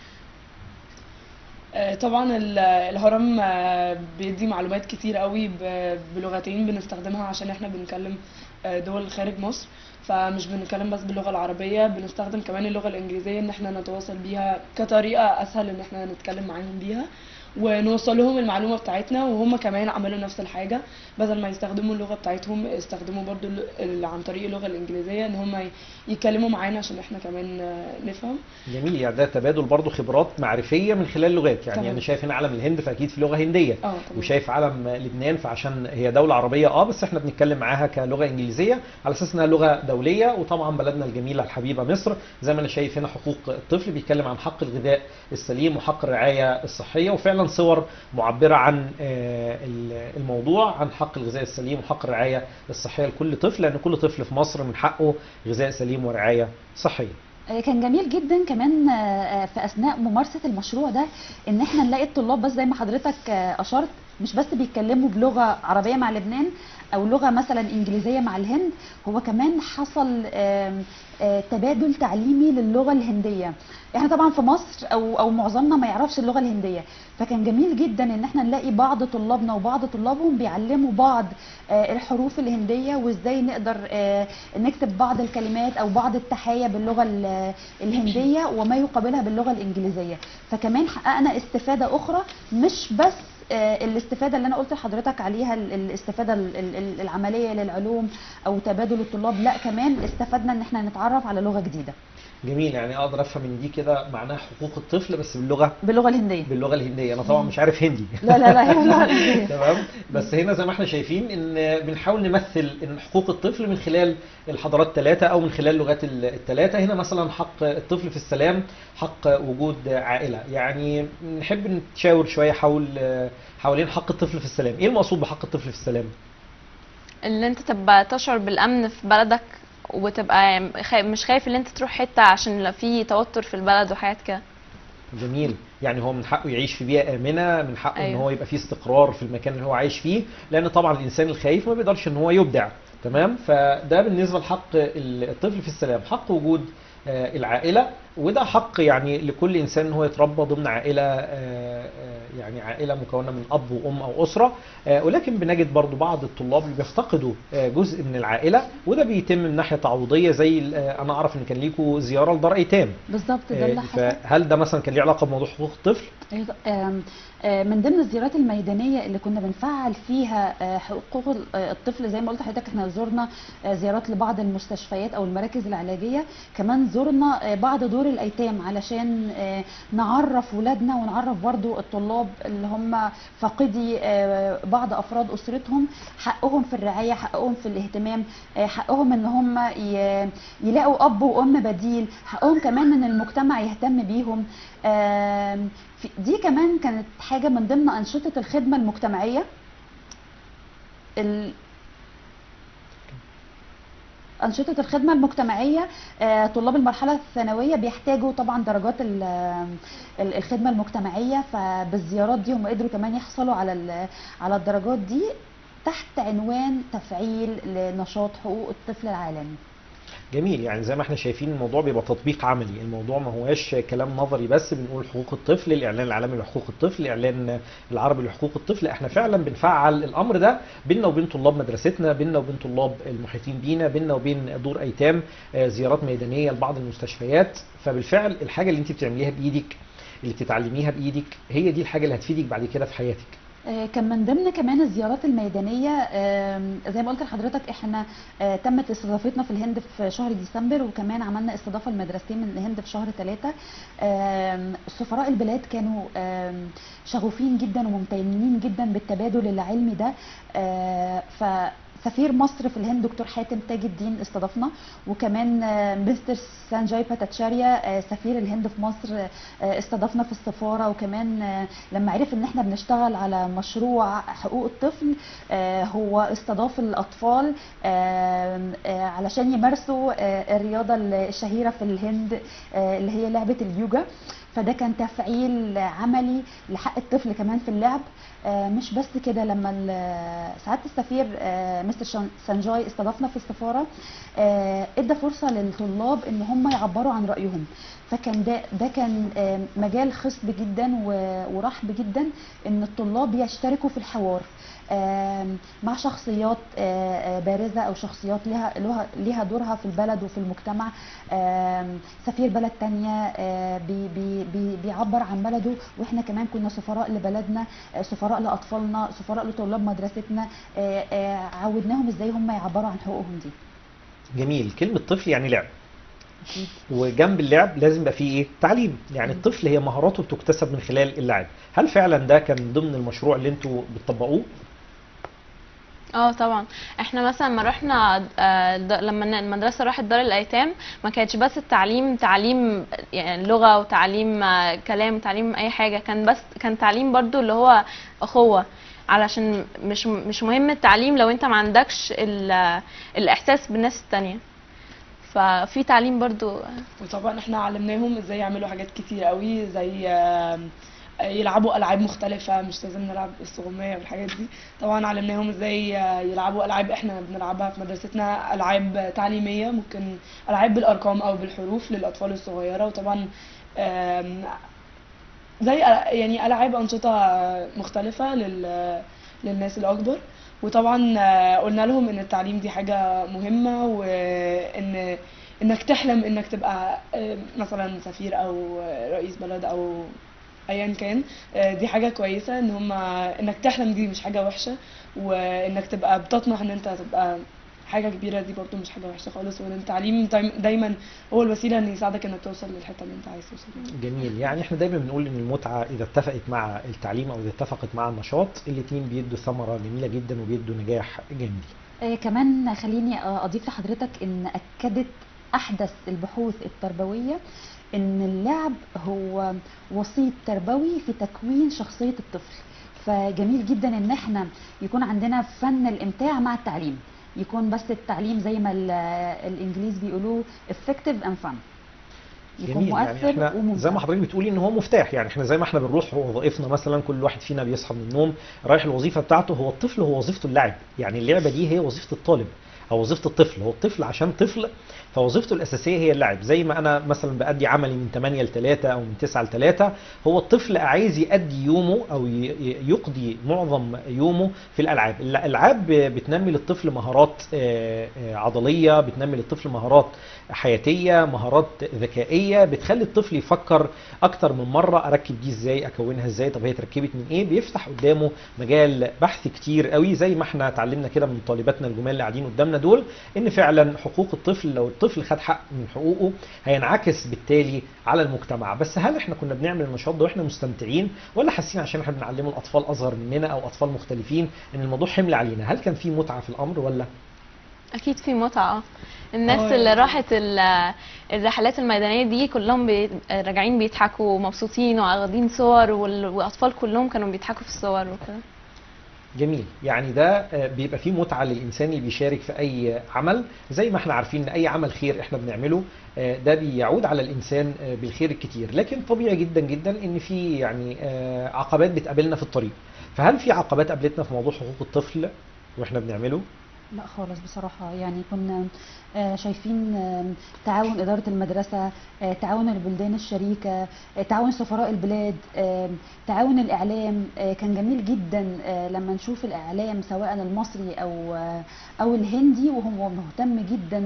آه، طبعا ال- الهرم آه، بيدي معلومات كتير قوي ب- بلغتين بنستخدمها عشان احنا بنتكلم آه، دول خارج مصر فمش بنتكلم بس باللغة العربية بنستخدم كمان اللغة الإنجليزية إن احنا نتواصل بيها كطريقة أسهل إن احنا نتكلم معاهم بيها ونوصل لهم المعلومة بتاعتنا وهم كمان عملوا نفس الحاجة بدل ما يستخدموا اللغة بتاعتهم استخدموا برضو ال- ال- عن طريق اللغة الإنجليزية إن هم ي- يتكلموا معانا عشان احنا كمان آه، نفهم جميل يعني ده تبادل برضه خبرات معرفيه من خلال اللغات يعني تمام. انا شايف هنا علم الهند فاكيد في لغه هنديه اه تمام. وشايف علم لبنان فعشان هي دوله عربيه اه بس احنا بنتكلم معاها كلغه انجليزيه على اساس انها لغه دوليه وطبعا بلدنا الجميله الحبيبه مصر زي ما انا شايف هنا حقوق الطفل بيتكلم عن حق الغذاء السليم وحق الرعايه الصحيه وفعلا صور معبره عن آه، ال- الموضوع عن حق الغذاء السليم وحق الرعايه الصحيه لكل طفل لان كل طفل في مصر من حقه غذاء سليم ورعايه صحيه آه، كان جميل جدا كمان آه، آه، في اثناء ممارسه المشروع ده ان احنا نلاقي الطلاب بس زي ما حضرتك آه، اشرت مش بس بيتكلموا بلغه عربيه مع لبنان او لغه مثلا انجليزيه مع الهند هو كمان حصل آم، آه، تبادل تعليمي للغه الهنديه احنا طبعا في مصر او او معظمنا ما يعرفش اللغه الهنديه فكان جميل جدا ان احنا نلاقي بعض طلابنا وبعض طلابهم بيعلموا بعض آه، الحروف الهنديه وازاي نقدر آه، نكتب بعض الكلمات او بعض التحايا باللغه ال- الهنديه وما يقابلها باللغه الانجليزيه فكمان حققنا استفاده اخرى مش بس آه، الاستفاده اللي انا قلت لحضرتك عليها ال- الاستفاده ال- ال- العمليه للعلوم او تبادل الطلاب لا كمان استفدنا ان احنا نتعرف على لغه جديده جميل يعني اقدر افهم ان دي كده معناها حقوق الطفل بس باللغه باللغه الهنديه باللغه الهنديه انا طبعا مش عارف هندي لا لا لا هي اللغه الهنديه تمام بس هنا زي ما احنا شايفين ان بنحاول نمثل ان حقوق الطفل من خلال الحضارات الثلاثه او من خلال اللغات الثلاثه هنا مثلا حق الطفل في السلام حق وجود عائله يعني نحب نتشاور شويه حول حوالين حق الطفل في السلام ايه المقصود بحق الطفل في السلام اللي انت تبقى تشعر بالامن في بلدك وتبقى خايف مش خايف ان انت تروح حته عشان لو في توتر في البلد وحاجات كده جميل يعني هو من حقه يعيش في بيئه امنه من حقه أيوه. ان أيوة. هو يبقى فيه استقرار في المكان اللي هو عايش فيه لان طبعا الانسان الخايف ما بيقدرش ان هو يبدع تمام فده بالنسبه لحق الطفل في السلام حق وجود آه، العائله وده حق يعني لكل انسان ان هو يتربى ضمن عائله آه، آه، يعني عائله مكونه من اب وام او اسره آه، ولكن بنجد برضو بعض الطلاب اللي بيفتقدوا آه، جزء من العائله وده بيتم من ناحيه تعويضيه زي ال- آه، انا اعرف ان كان ليكوا زياره لدار ايتام بالظبط ده اللي آه، حصل فهل ده مثلا كان ليه علاقه بموضوع حقوق الطفل؟ أيوة، آم، آه، من ضمن الزيارات الميدانيه اللي كنا بنفعل فيها آه، حقوق ال- آه، الطفل زي ما قلت لحضرتك احنا زرنا آه، زيارات لبعض المستشفيات او المراكز العلاجيه كمان زرنا آه، بعض دور دور الايتام علشان آه، نعرف ولادنا ونعرف برضو الطلاب اللي هم فاقدي آه، بعض افراد اسرتهم حقهم في الرعايه حقهم في الاهتمام آه، حقهم ان هم ي- يلاقوا اب وام بديل حقهم كمان ان المجتمع يهتم بيهم آم، في- دي كمان كانت حاجه من ضمن انشطه الخدمه المجتمعيه ال- أنشطة الخدمة المجتمعية آه، طلاب المرحلة الثانوية بيحتاجوا طبعا درجات ال- ال- الخدمة المجتمعية فبالزيارات دي هم قدروا كمان يحصلوا على ال- على الدرجات دي تحت عنوان تفعيل لنشاط حقوق الطفل العالمي جميل يعني زي ما احنا شايفين الموضوع بيبقى تطبيق عملي الموضوع ما هواش كلام نظري بس بنقول حقوق الطفل الاعلان العالمي لحقوق الطفل الاعلان العربي لحقوق الطفل احنا فعلا بنفعل الامر ده بيننا وبين طلاب مدرستنا بيننا وبين طلاب المحيطين بينا بيننا وبين دور ايتام آه، زيارات ميدانيه لبعض المستشفيات فبالفعل الحاجه اللي انت بتعمليها بايدك اللي بتتعلميها بايدك هي دي الحاجه اللي هتفيدك بعد كده في حياتك آه، كان من ضمن كمان الزيارات الميدانية آم، زي ما قلت لحضرتك احنا آه، تمت استضافتنا في الهند في شهر ديسمبر وكمان عملنا استضافة لمدرستين من الهند في شهر ثلاثة سفراء البلاد كانوا آم، شغوفين جدا وممتنين جدا بالتبادل العلمي ده آه، ف سفير مصر في الهند دكتور حاتم تاج الدين استضافنا وكمان آه، مستر سانجاي باتاتشاريا آه، سفير الهند في مصر آه، استضافنا في السفارة وكمان آه، لما عرف ان احنا بنشتغل على مشروع حقوق الطفل آه، هو استضاف الاطفال آه، آه، علشان يمارسوا آه، الرياضة الشهيرة في الهند آه، اللي هي لعبة اليوجا فده كان تفعيل عملي لحق الطفل كمان في اللعب آه، مش بس كده لما ال- سعاده السفير آه، مستر شان- سانجاي استضافنا في السفاره آه، ادى فرصه للطلاب ان هم يعبروا عن رايهم فكان ده ده كان آه، مجال خصب جدا و- ورحب جدا ان الطلاب يشتركوا في الحوار آم، مع شخصيات آه، آه، بارزه او شخصيات لها لها لها دورها في البلد وفي المجتمع آم، سفير بلد تانية آه، بي بي بي بيعبر عن بلده واحنا كمان كنا سفراء لبلدنا آه، سفراء لاطفالنا سفراء لطلاب مدرستنا آه، آه، عودناهم ازاي هم يعبروا عن حقوقهم دي جميل كلمه طفل يعني لعب أكيد. وجنب اللعب لازم يبقى فيه ايه تعليم يعني الطفل هي مهاراته بتكتسب من خلال اللعب هل فعلا ده كان ضمن المشروع اللي انتوا بتطبقوه اه طبعا احنا مثلا ما رحنا آه، د- لما ن- المدرسه راحت دار الايتام ما كانتش بس التعليم تعليم يعني لغه وتعليم آه، كلام وتعليم اي حاجه كان بس كان تعليم برضو اللي هو اخوه علشان مش مش مهم التعليم لو انت ما عندكش ال- الاحساس بالناس التانية ففي تعليم برضو وطبعا احنا علمناهم ازاي يعملوا حاجات كتير قوي زي آم، يلعبوا العاب مختلفه مش لازم نلعب السغميه والحاجات دي طبعا علمناهم ازاي آه، يلعبوا العاب احنا بنلعبها في مدرستنا العاب تعليميه ممكن العاب بالارقام او بالحروف للاطفال الصغيره وطبعا آم، زي أ- يعني العاب انشطه مختلفه لل للناس الاكبر وطبعا آه، قلنا لهم ان التعليم دي حاجه مهمه وان انك تحلم انك تبقى آه، مثلا سفير او آه، رئيس بلد او ايا كان آه، دي حاجه كويسه ان هم انك تحلم دي مش حاجه وحشه وانك تبقى بتطمح ان انت تبقى حاجه كبيره دي برضو مش حاجه وحشه خالص وان التعليم دايم- دايما هو الوسيله ان يساعدك انك توصل للحته اللي انت عايز توصل لها جميل يعني احنا دايما بنقول ان المتعه اذا اتفقت مع التعليم او اذا اتفقت مع النشاط الاثنين بيدوا ثمره جميله جدا وبيدوا نجاح جميل آه، كمان خليني آه، اضيف لحضرتك ان اكدت احدث البحوث التربويه ان اللعب هو وسيط تربوي في تكوين شخصيه الطفل فجميل جدا ان احنا يكون عندنا فن الامتاع مع التعليم يكون بس التعليم زي ما ال- الانجليز بيقولوه effective and fun يكون جميل يعني مؤثر احنا وممتع زي ما حضرتك بتقولي ان هو مفتاح يعني احنا زي ما احنا بنروح وظائفنا مثلا كل واحد فينا بيصحى من النوم رايح الوظيفه بتاعته هو الطفل هو وظيفته اللعب يعني اللعبه دي هي وظيفه الطالب او وظيفه الطفل هو الطفل عشان طفل فوظيفته الاساسيه هي اللعب زي ما انا مثلا بادي عملي من 8 ل 3 او من 9 ل 3 هو الطفل عايز يادي يومه او ي- ي- يقضي معظم يومه في الالعاب الالعاب بتنمي للطفل مهارات آه، آه، عضليه بتنمي للطفل مهارات حياتيه مهارات ذكائيه بتخلي الطفل يفكر اكتر من مره اركب دي ازاي اكونها ازاي طب هي اتركبت من ايه بيفتح قدامه مجال بحث كتير قوي زي ما احنا اتعلمنا كده من طالباتنا الجمال اللي قاعدين قدامنا دول ان فعلا حقوق الطفل لو الطفل خد حق من حقوقه هينعكس بالتالي على المجتمع بس هل احنا كنا بنعمل النشاط ده واحنا مستمتعين ولا حاسين عشان احنا بنعلمه الاطفال اصغر مننا او اطفال مختلفين ان الموضوع حمل علينا هل كان في متعه في الامر ولا اكيد في متعه اه الناس اه اللي يعني. راحت ال- الرحلات الميدانيه دي كلهم بي... راجعين بيضحكوا ومبسوطين واخدين صور وال... واطفال كلهم كانوا بيضحكوا في الصور وكده جميل يعني ده آه، بيبقى فيه متعة للإنسان اللي بيشارك في أي عمل زي ما احنا عارفين إن أي عمل خير احنا بنعمله آه، ده بيعود على الإنسان آه، بالخير الكتير لكن طبيعي جدا جدا إن في يعني آه، عقبات بتقابلنا في الطريق فهل في عقبات قابلتنا في موضوع حقوق الطفل واحنا بنعمله؟ لا خالص بصراحة يعني كنا آه، شايفين آم، تعاون إدارة المدرسة آه، تعاون البلدان الشريكة آه، تعاون سفراء البلاد آم، تعاون الإعلام آه، كان جميل جدا آه، لما نشوف الإعلام سواء المصري أو آه، أو الهندي وهو مهتم جدا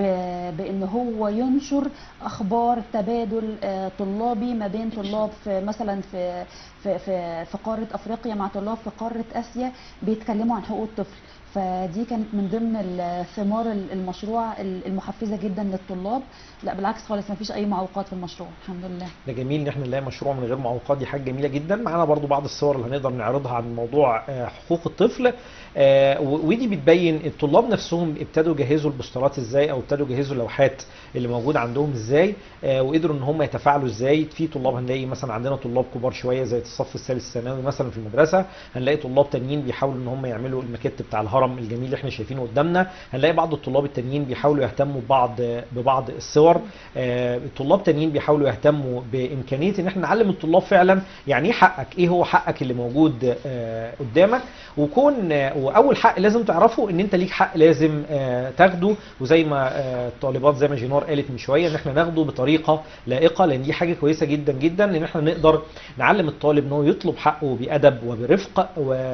ب- بأن هو ينشر أخبار تبادل آه، طلابي ما بين طلاب في مثلا في في في في قارة أفريقيا مع طلاب في قارة آسيا بيتكلموا عن حقوق الطفل فدي كانت من ضمن ال- ثمار ال- المشروع ال- المحفزه جدا للطلاب لا بالعكس خالص ما فيش اي معوقات في المشروع الحمد لله ده جميل ان احنا نلاقي مشروع من غير معوقات دي حاجه جميله جدا معانا برضو بعض الصور اللي هنقدر نعرضها عن موضوع آه، حقوق الطفل آه، و- ودي بتبين الطلاب نفسهم ابتدوا يجهزوا البوسترات ازاي او ابتدوا يجهزوا اللوحات اللي موجوده عندهم ازاي آه، وقدروا ان هم يتفاعلوا ازاي في طلاب هنلاقي مثلا عندنا طلاب كبار شويه زي الصف الثالث الثانوي مثلا في المدرسه هنلاقي طلاب تانيين بيحاولوا ان هم يعملوا الماكيت بتاع الهرم الجميل اللي احنا شايفينه قدامنا هنلاقي بعض الطلاب التانيين بيحاولوا يهتموا ببعض ببعض الصور آه، الطلاب تانيين بيحاولوا يهتموا بامكانيه ان احنا نعلم الطلاب فعلا يعني ايه حقك ايه هو حقك اللي موجود آه، قدامك وكون آه، واول حق لازم تعرفه ان انت ليك حق لازم آه، تاخده وزي ما آه، الطالبات زي ما جينار قالت من شويه ان احنا ناخده بطريقه لائقه لان دي حاجه كويسه جدا جدا ان احنا نقدر نعلم الطالب ان هو يطلب حقه بادب وبرفق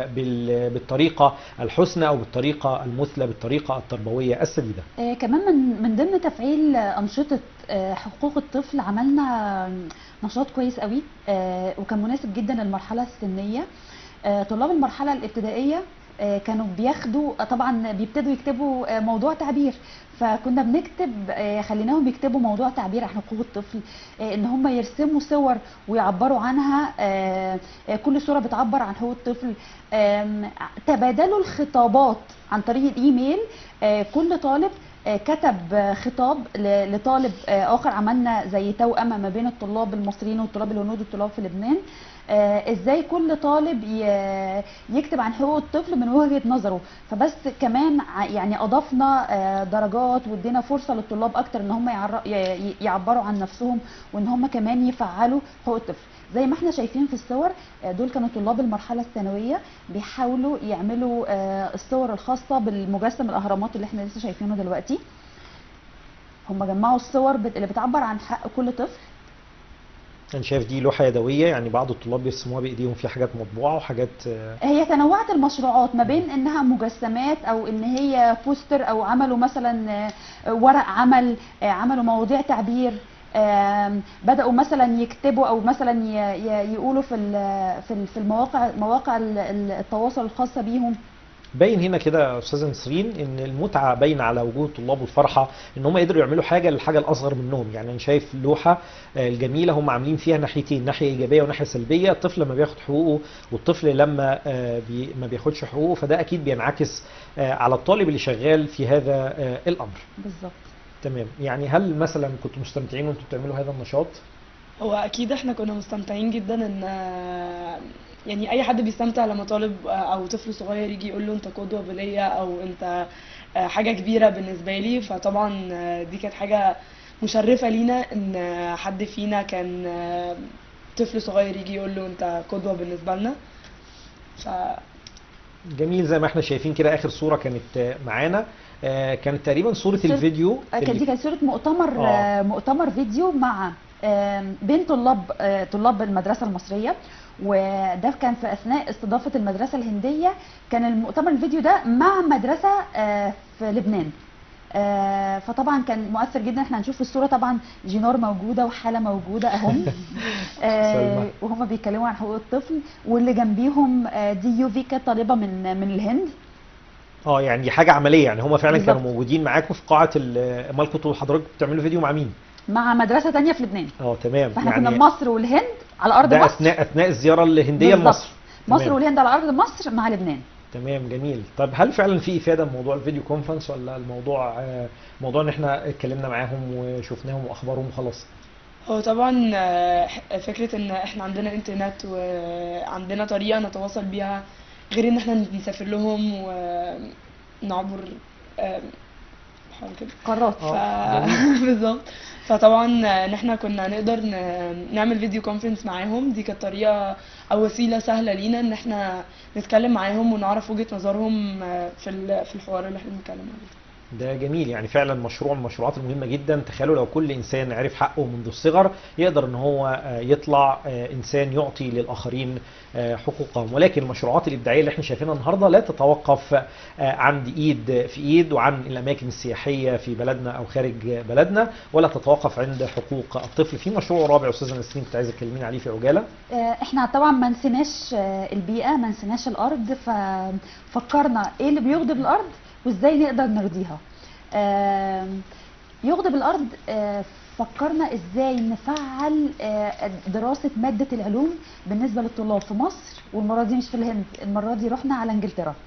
وبالطريقه الحسنى او بالطريقه المثلى بالطريقه التربويه السديده آه، كمان من من ضمن تفعيل آه، انشطه آه، حقوق الطفل عملنا نشاط كويس قوي آه، وكان مناسب جدا للمرحله السنيه آه، طلاب المرحله الابتدائيه آه، كانوا بياخدوا آه، طبعا بيبتدوا يكتبوا آه، موضوع تعبير فكنا بنكتب آه، خليناهم يكتبوا موضوع تعبير عن حقوق الطفل آه، ان هم يرسموا صور ويعبروا عنها آه، آه، كل صوره بتعبر عن حقوق الطفل آم، تبادلوا الخطابات عن طريق الايميل آه، كل طالب آه، كتب آه، خطاب ل- لطالب آه، اخر عملنا زي توأمة ما بين الطلاب المصريين والطلاب الهنود والطلاب في لبنان آه، ازاي كل طالب ي- يكتب عن حقوق الطفل من وجهة نظره فبس كمان ع- يعني اضفنا آه، درجات وادينا فرصة للطلاب اكتر ان هم يعر- ي- ي- يعبروا عن نفسهم وان هم كمان يفعلوا حقوق الطفل زي ما احنا شايفين في الصور آه، دول كانوا طلاب المرحلة الثانوية بيحاولوا يعملوا آه، الصور الخاصة بالمجسم الأهرامات اللي احنا لسه شايفينه دلوقتي هم جمعوا الصور بت- اللي بتعبر عن حق كل طفل انا شايف دي لوحه يدويه يعني بعض الطلاب بيرسموها بايديهم في حاجات مطبوعه وحاجات آه، هي تنوعت المشروعات ما بين انها مجسمات او ان هي بوستر او عملوا مثلا آه، ورق عمل آه، عملوا مواضيع تعبير آم، بداوا مثلا يكتبوا او مثلا ي- ي- يقولوا في ال- في ال- في المواقع مواقع ال- ال- التواصل الخاصه بيهم باين هنا كده يا استاذه نسرين ان المتعه باينه على وجوه الطلاب والفرحه ان هم قدروا يعملوا حاجه للحاجه الاصغر منهم يعني انا شايف اللوحه آه، الجميله هم عاملين فيها ناحيتين ناحيه ايجابيه وناحيه سلبيه الطفل لما بياخد حقوقه والطفل لما آه، بي ما بياخدش حقوقه فده اكيد بينعكس آه، على الطالب اللي شغال في هذا آه، الامر بالظبط تمام يعني هل مثلا كنتوا مستمتعين وانتوا بتعملوا هذا النشاط هو اكيد احنا كنا مستمتعين جدا ان يعني اي حد بيستمتع لما طالب او طفل صغير يجي يقول له انت قدوة ليا او انت حاجة كبيرة بالنسبة لي فطبعا دي كانت حاجة مشرفة لينا ان حد فينا كان طفل صغير يجي يقول له انت قدوة بالنسبة لنا ف جميل زي ما احنا شايفين كده اخر صوره كانت آه، معانا آه، كانت تقريبا صوره صورة- الفيديو آه، كانت اللي دي كانت صوره مؤتمر آه. آه، مؤتمر فيديو مع آم، بين طلاب آه، طلاب المدرسه المصريه وده كان في اثناء استضافه المدرسه الهنديه كان المؤتمر الفيديو ده مع مدرسه آه، في لبنان آه، فطبعا كان مؤثر جدا احنا هنشوف في الصوره طبعا جينار موجوده وحاله موجوده اهم آه، سلمى. وهم بيتكلموا عن حقوق الطفل واللي جنبيهم آه، دي يوفي كانت طالبه من من الهند اه يعني دي حاجه عمليه يعني هم فعلا كانوا بالظبط. موجودين معاكم في قاعه ال- امال كنتوا حضرتك بتعملوا فيديو مع مين؟ مع مدرسه تانية في لبنان اه تمام فاحنا كنا يعني في مصر والهند على ارض ده مصر اثناء اثناء الزياره الهنديه بالظبط. لمصر مصر تمام. والهند على ارض مصر مع لبنان تمام جميل طب هل فعلا في افاده من موضوع الفيديو كونفرنس ولا الموضوع آه، موضوع ان احنا اتكلمنا معاهم وشفناهم واخبارهم وخلاص هو طبعا آه، فكرة ان احنا عندنا انترنت وعندنا طريقة نتواصل بيها غير ان احنا نسافر لهم ونعبر آه، بحاول كده قارات ف... آه، بالظبط فطبعا ان احنا كنا نقدر ن- نعمل فيديو كونفرنس معاهم دي كانت طريقة او وسيلة سهلة لينا ان احنا نتكلم معاهم ونعرف وجهة نظرهم آه، في ال- في الحوار اللي احنا بنتكلم عليه ده جميل يعني فعلا مشروع من المشروعات المهمه جدا تخيلوا لو كل انسان عرف حقه منذ الصغر يقدر ان هو آه، يطلع آه، انسان يعطي للاخرين آه، حقوقهم ولكن المشروعات الابداعيه اللي احنا شايفينها النهارده لا تتوقف آه، عند ايد في ايد وعن الاماكن السياحيه في بلدنا او خارج بلدنا ولا تتوقف عند حقوق الطفل في مشروع رابع استاذه نسرين كنت عايزه تكلميني عليه في عجاله آه، احنا طبعا ما نسيناش آه، البيئه ما نسيناش الارض ففكرنا ايه اللي بيغضب الارض وازاي نقدر نرضيها آم، يغضب الارض آه، فكرنا ازاي نفعل آه، دراسه ماده العلوم بالنسبه للطلاب في مصر والمره دي مش في الهند المره دي رحنا على انجلترا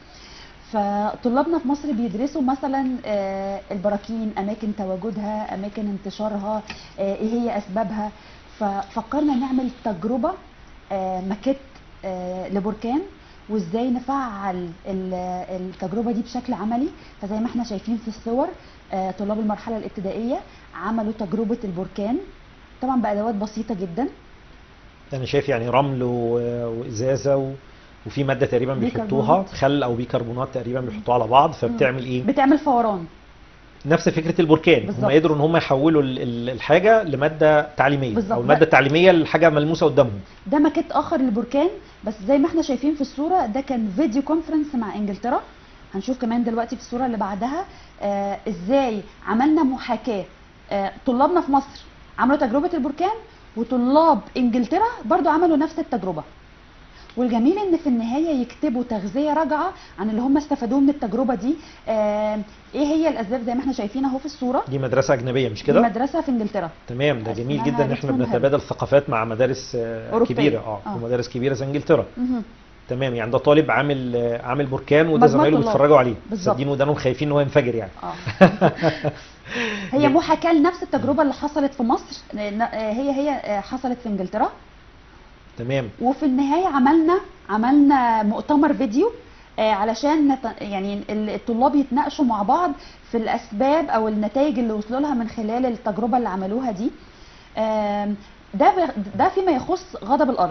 فطلابنا في مصر بيدرسوا مثلا آه، البراكين اماكن تواجدها اماكن انتشارها آه، ايه هي اسبابها ففكرنا نعمل تجربه آه، ماكيت آه، لبركان وازاي نفعل ال- التجربه دي بشكل عملي فزي ما احنا شايفين في الصور آه، طلاب المرحله الابتدائيه عملوا تجربه البركان طبعا بادوات بسيطه جدا انا شايف يعني رمل و- وازازه و... وفي ماده تقريبا بيحطوها بيكربونات. خل او بيكربونات تقريبا بيحطوها على بعض فبتعمل ايه بتعمل فوران نفس فكره البركان هم بالظبط. قدروا ان هم يحولوا ال- ال- الحاجه لماده تعليميه بالظبط. او الماده التعليميه لحاجه ملموسه قدامهم ده ماكيت اخر للبركان بس زي ما احنا شايفين في الصوره ده كان فيديو كونفرنس مع انجلترا هنشوف كمان دلوقتي في الصوره اللي بعدها آه ازاي عملنا محاكاه آه طلابنا في مصر عملوا تجربه البركان وطلاب انجلترا برضو عملوا نفس التجربه والجميل ان في النهايه يكتبوا تغذيه راجعه عن اللي هم استفادوه من التجربه دي آه ايه هي الاسباب زي ما احنا شايفين اهو في الصوره دي مدرسه اجنبيه مش دي كده مدرسه في انجلترا تمام ده جميل اسمها جدا ان احنا ريتون بنتبادل ثقافات مع مدارس آه، أوروبية. كبيره اه آه. ومدارس كبيره زي انجلترا مهم. تمام يعني ده طالب عامل آه، عامل بركان وده مجموعة زمايله طلاب. بيتفرجوا عليه بالظبط. سادين ودانهم خايفين ان هو ينفجر يعني اه هي محاكاة لنفس التجربة اللي حصلت في مصر ن- هي هي حصلت في انجلترا تمام وفي النهاية عملنا عملنا مؤتمر فيديو آه، علشان نت... يعني ال- الطلاب يتناقشوا مع بعض في الأسباب أو النتائج اللي وصلوا لها من خلال التجربة اللي عملوها دي آم، ده ب... ده فيما يخص غضب الأرض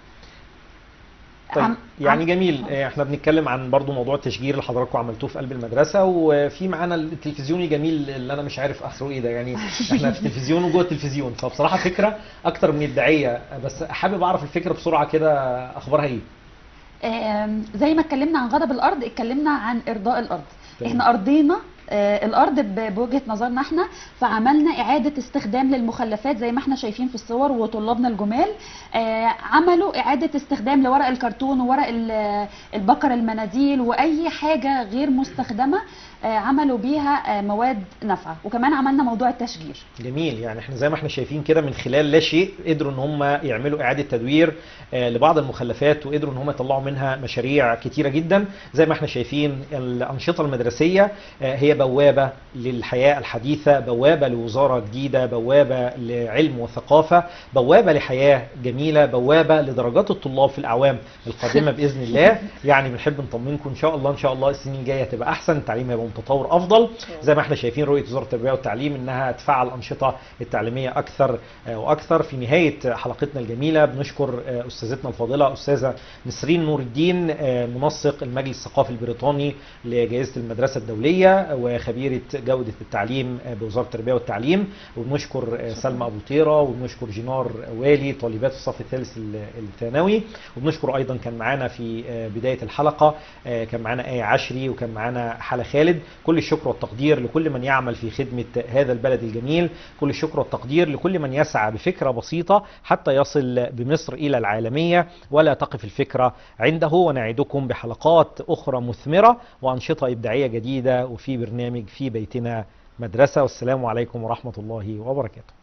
طيب عم- يعني عم- جميل آه، احنا بنتكلم عن برضو موضوع التشجير اللي حضراتكم عملتوه في قلب المدرسه وفي معانا التلفزيون الجميل اللي انا مش عارف اخره ايه ده يعني احنا في التلفزيون وجوه التلفزيون فبصراحه فكره اكتر من ابداعيه بس حابب اعرف الفكره بسرعه كده اخبارها ايه آم، زي ما اتكلمنا عن غضب الارض اتكلمنا عن ارضاء الارض تمام. احنا ارضينا آه، الارض ب- بوجهه نظرنا احنا فعملنا اعاده استخدام للمخلفات زي ما احنا شايفين في الصور وطلابنا الجمال آه، عملوا اعاده استخدام لورق الكرتون وورق ال- البكر المناديل واي حاجه غير مستخدمه آه، عملوا بيها آه، مواد نافعه وكمان عملنا موضوع التشجير جميل يعني احنا زي ما احنا شايفين كده من خلال لا شيء قدروا ان هم يعملوا اعاده تدوير آه، لبعض المخلفات وقدروا ان هم يطلعوا منها مشاريع كتيره جدا زي ما احنا شايفين الانشطه المدرسيه آه، هي بوابه للحياه الحديثه بوابه لوزاره جديده بوابه لعلم وثقافه بوابه لحياه جميله بوابه لدرجات الطلاب في الاعوام القادمه باذن الله يعني بنحب نطمنكم ان شاء الله ان شاء الله السنين الجايه هتبقى احسن التعليم هيبقى متطور افضل زي ما احنا شايفين رؤيه وزاره التربيه والتعليم انها تفعل الانشطه التعليميه اكثر آه، واكثر في نهايه حلقتنا الجميله بنشكر آه، استاذتنا الفاضله استاذه نسرين نور الدين آه، منسق المجلس الثقافي البريطاني لجائزه المدرسه الدوليه وخبيره جوده التعليم آه، بوزاره التربيه والتعليم وبنشكر آه، سلمى ابو طيره وبنشكر جينار والي طالبات الصف الثالث ال- الثانوي وبنشكر ايضا كان معانا في آه، بدايه الحلقه آه، كان معانا ايه عشري وكان معانا حلا خالد كل الشكر والتقدير لكل من يعمل في خدمة هذا البلد الجميل كل الشكر والتقدير لكل من يسعى بفكرة بسيطة حتى يصل بمصر إلى العالمية ولا تقف الفكرة عنده ونعدكم بحلقات أخرى مثمرة وأنشطة إبداعية جديدة وفي برنامج في بيتنا مدرسة والسلام عليكم ورحمة الله وبركاته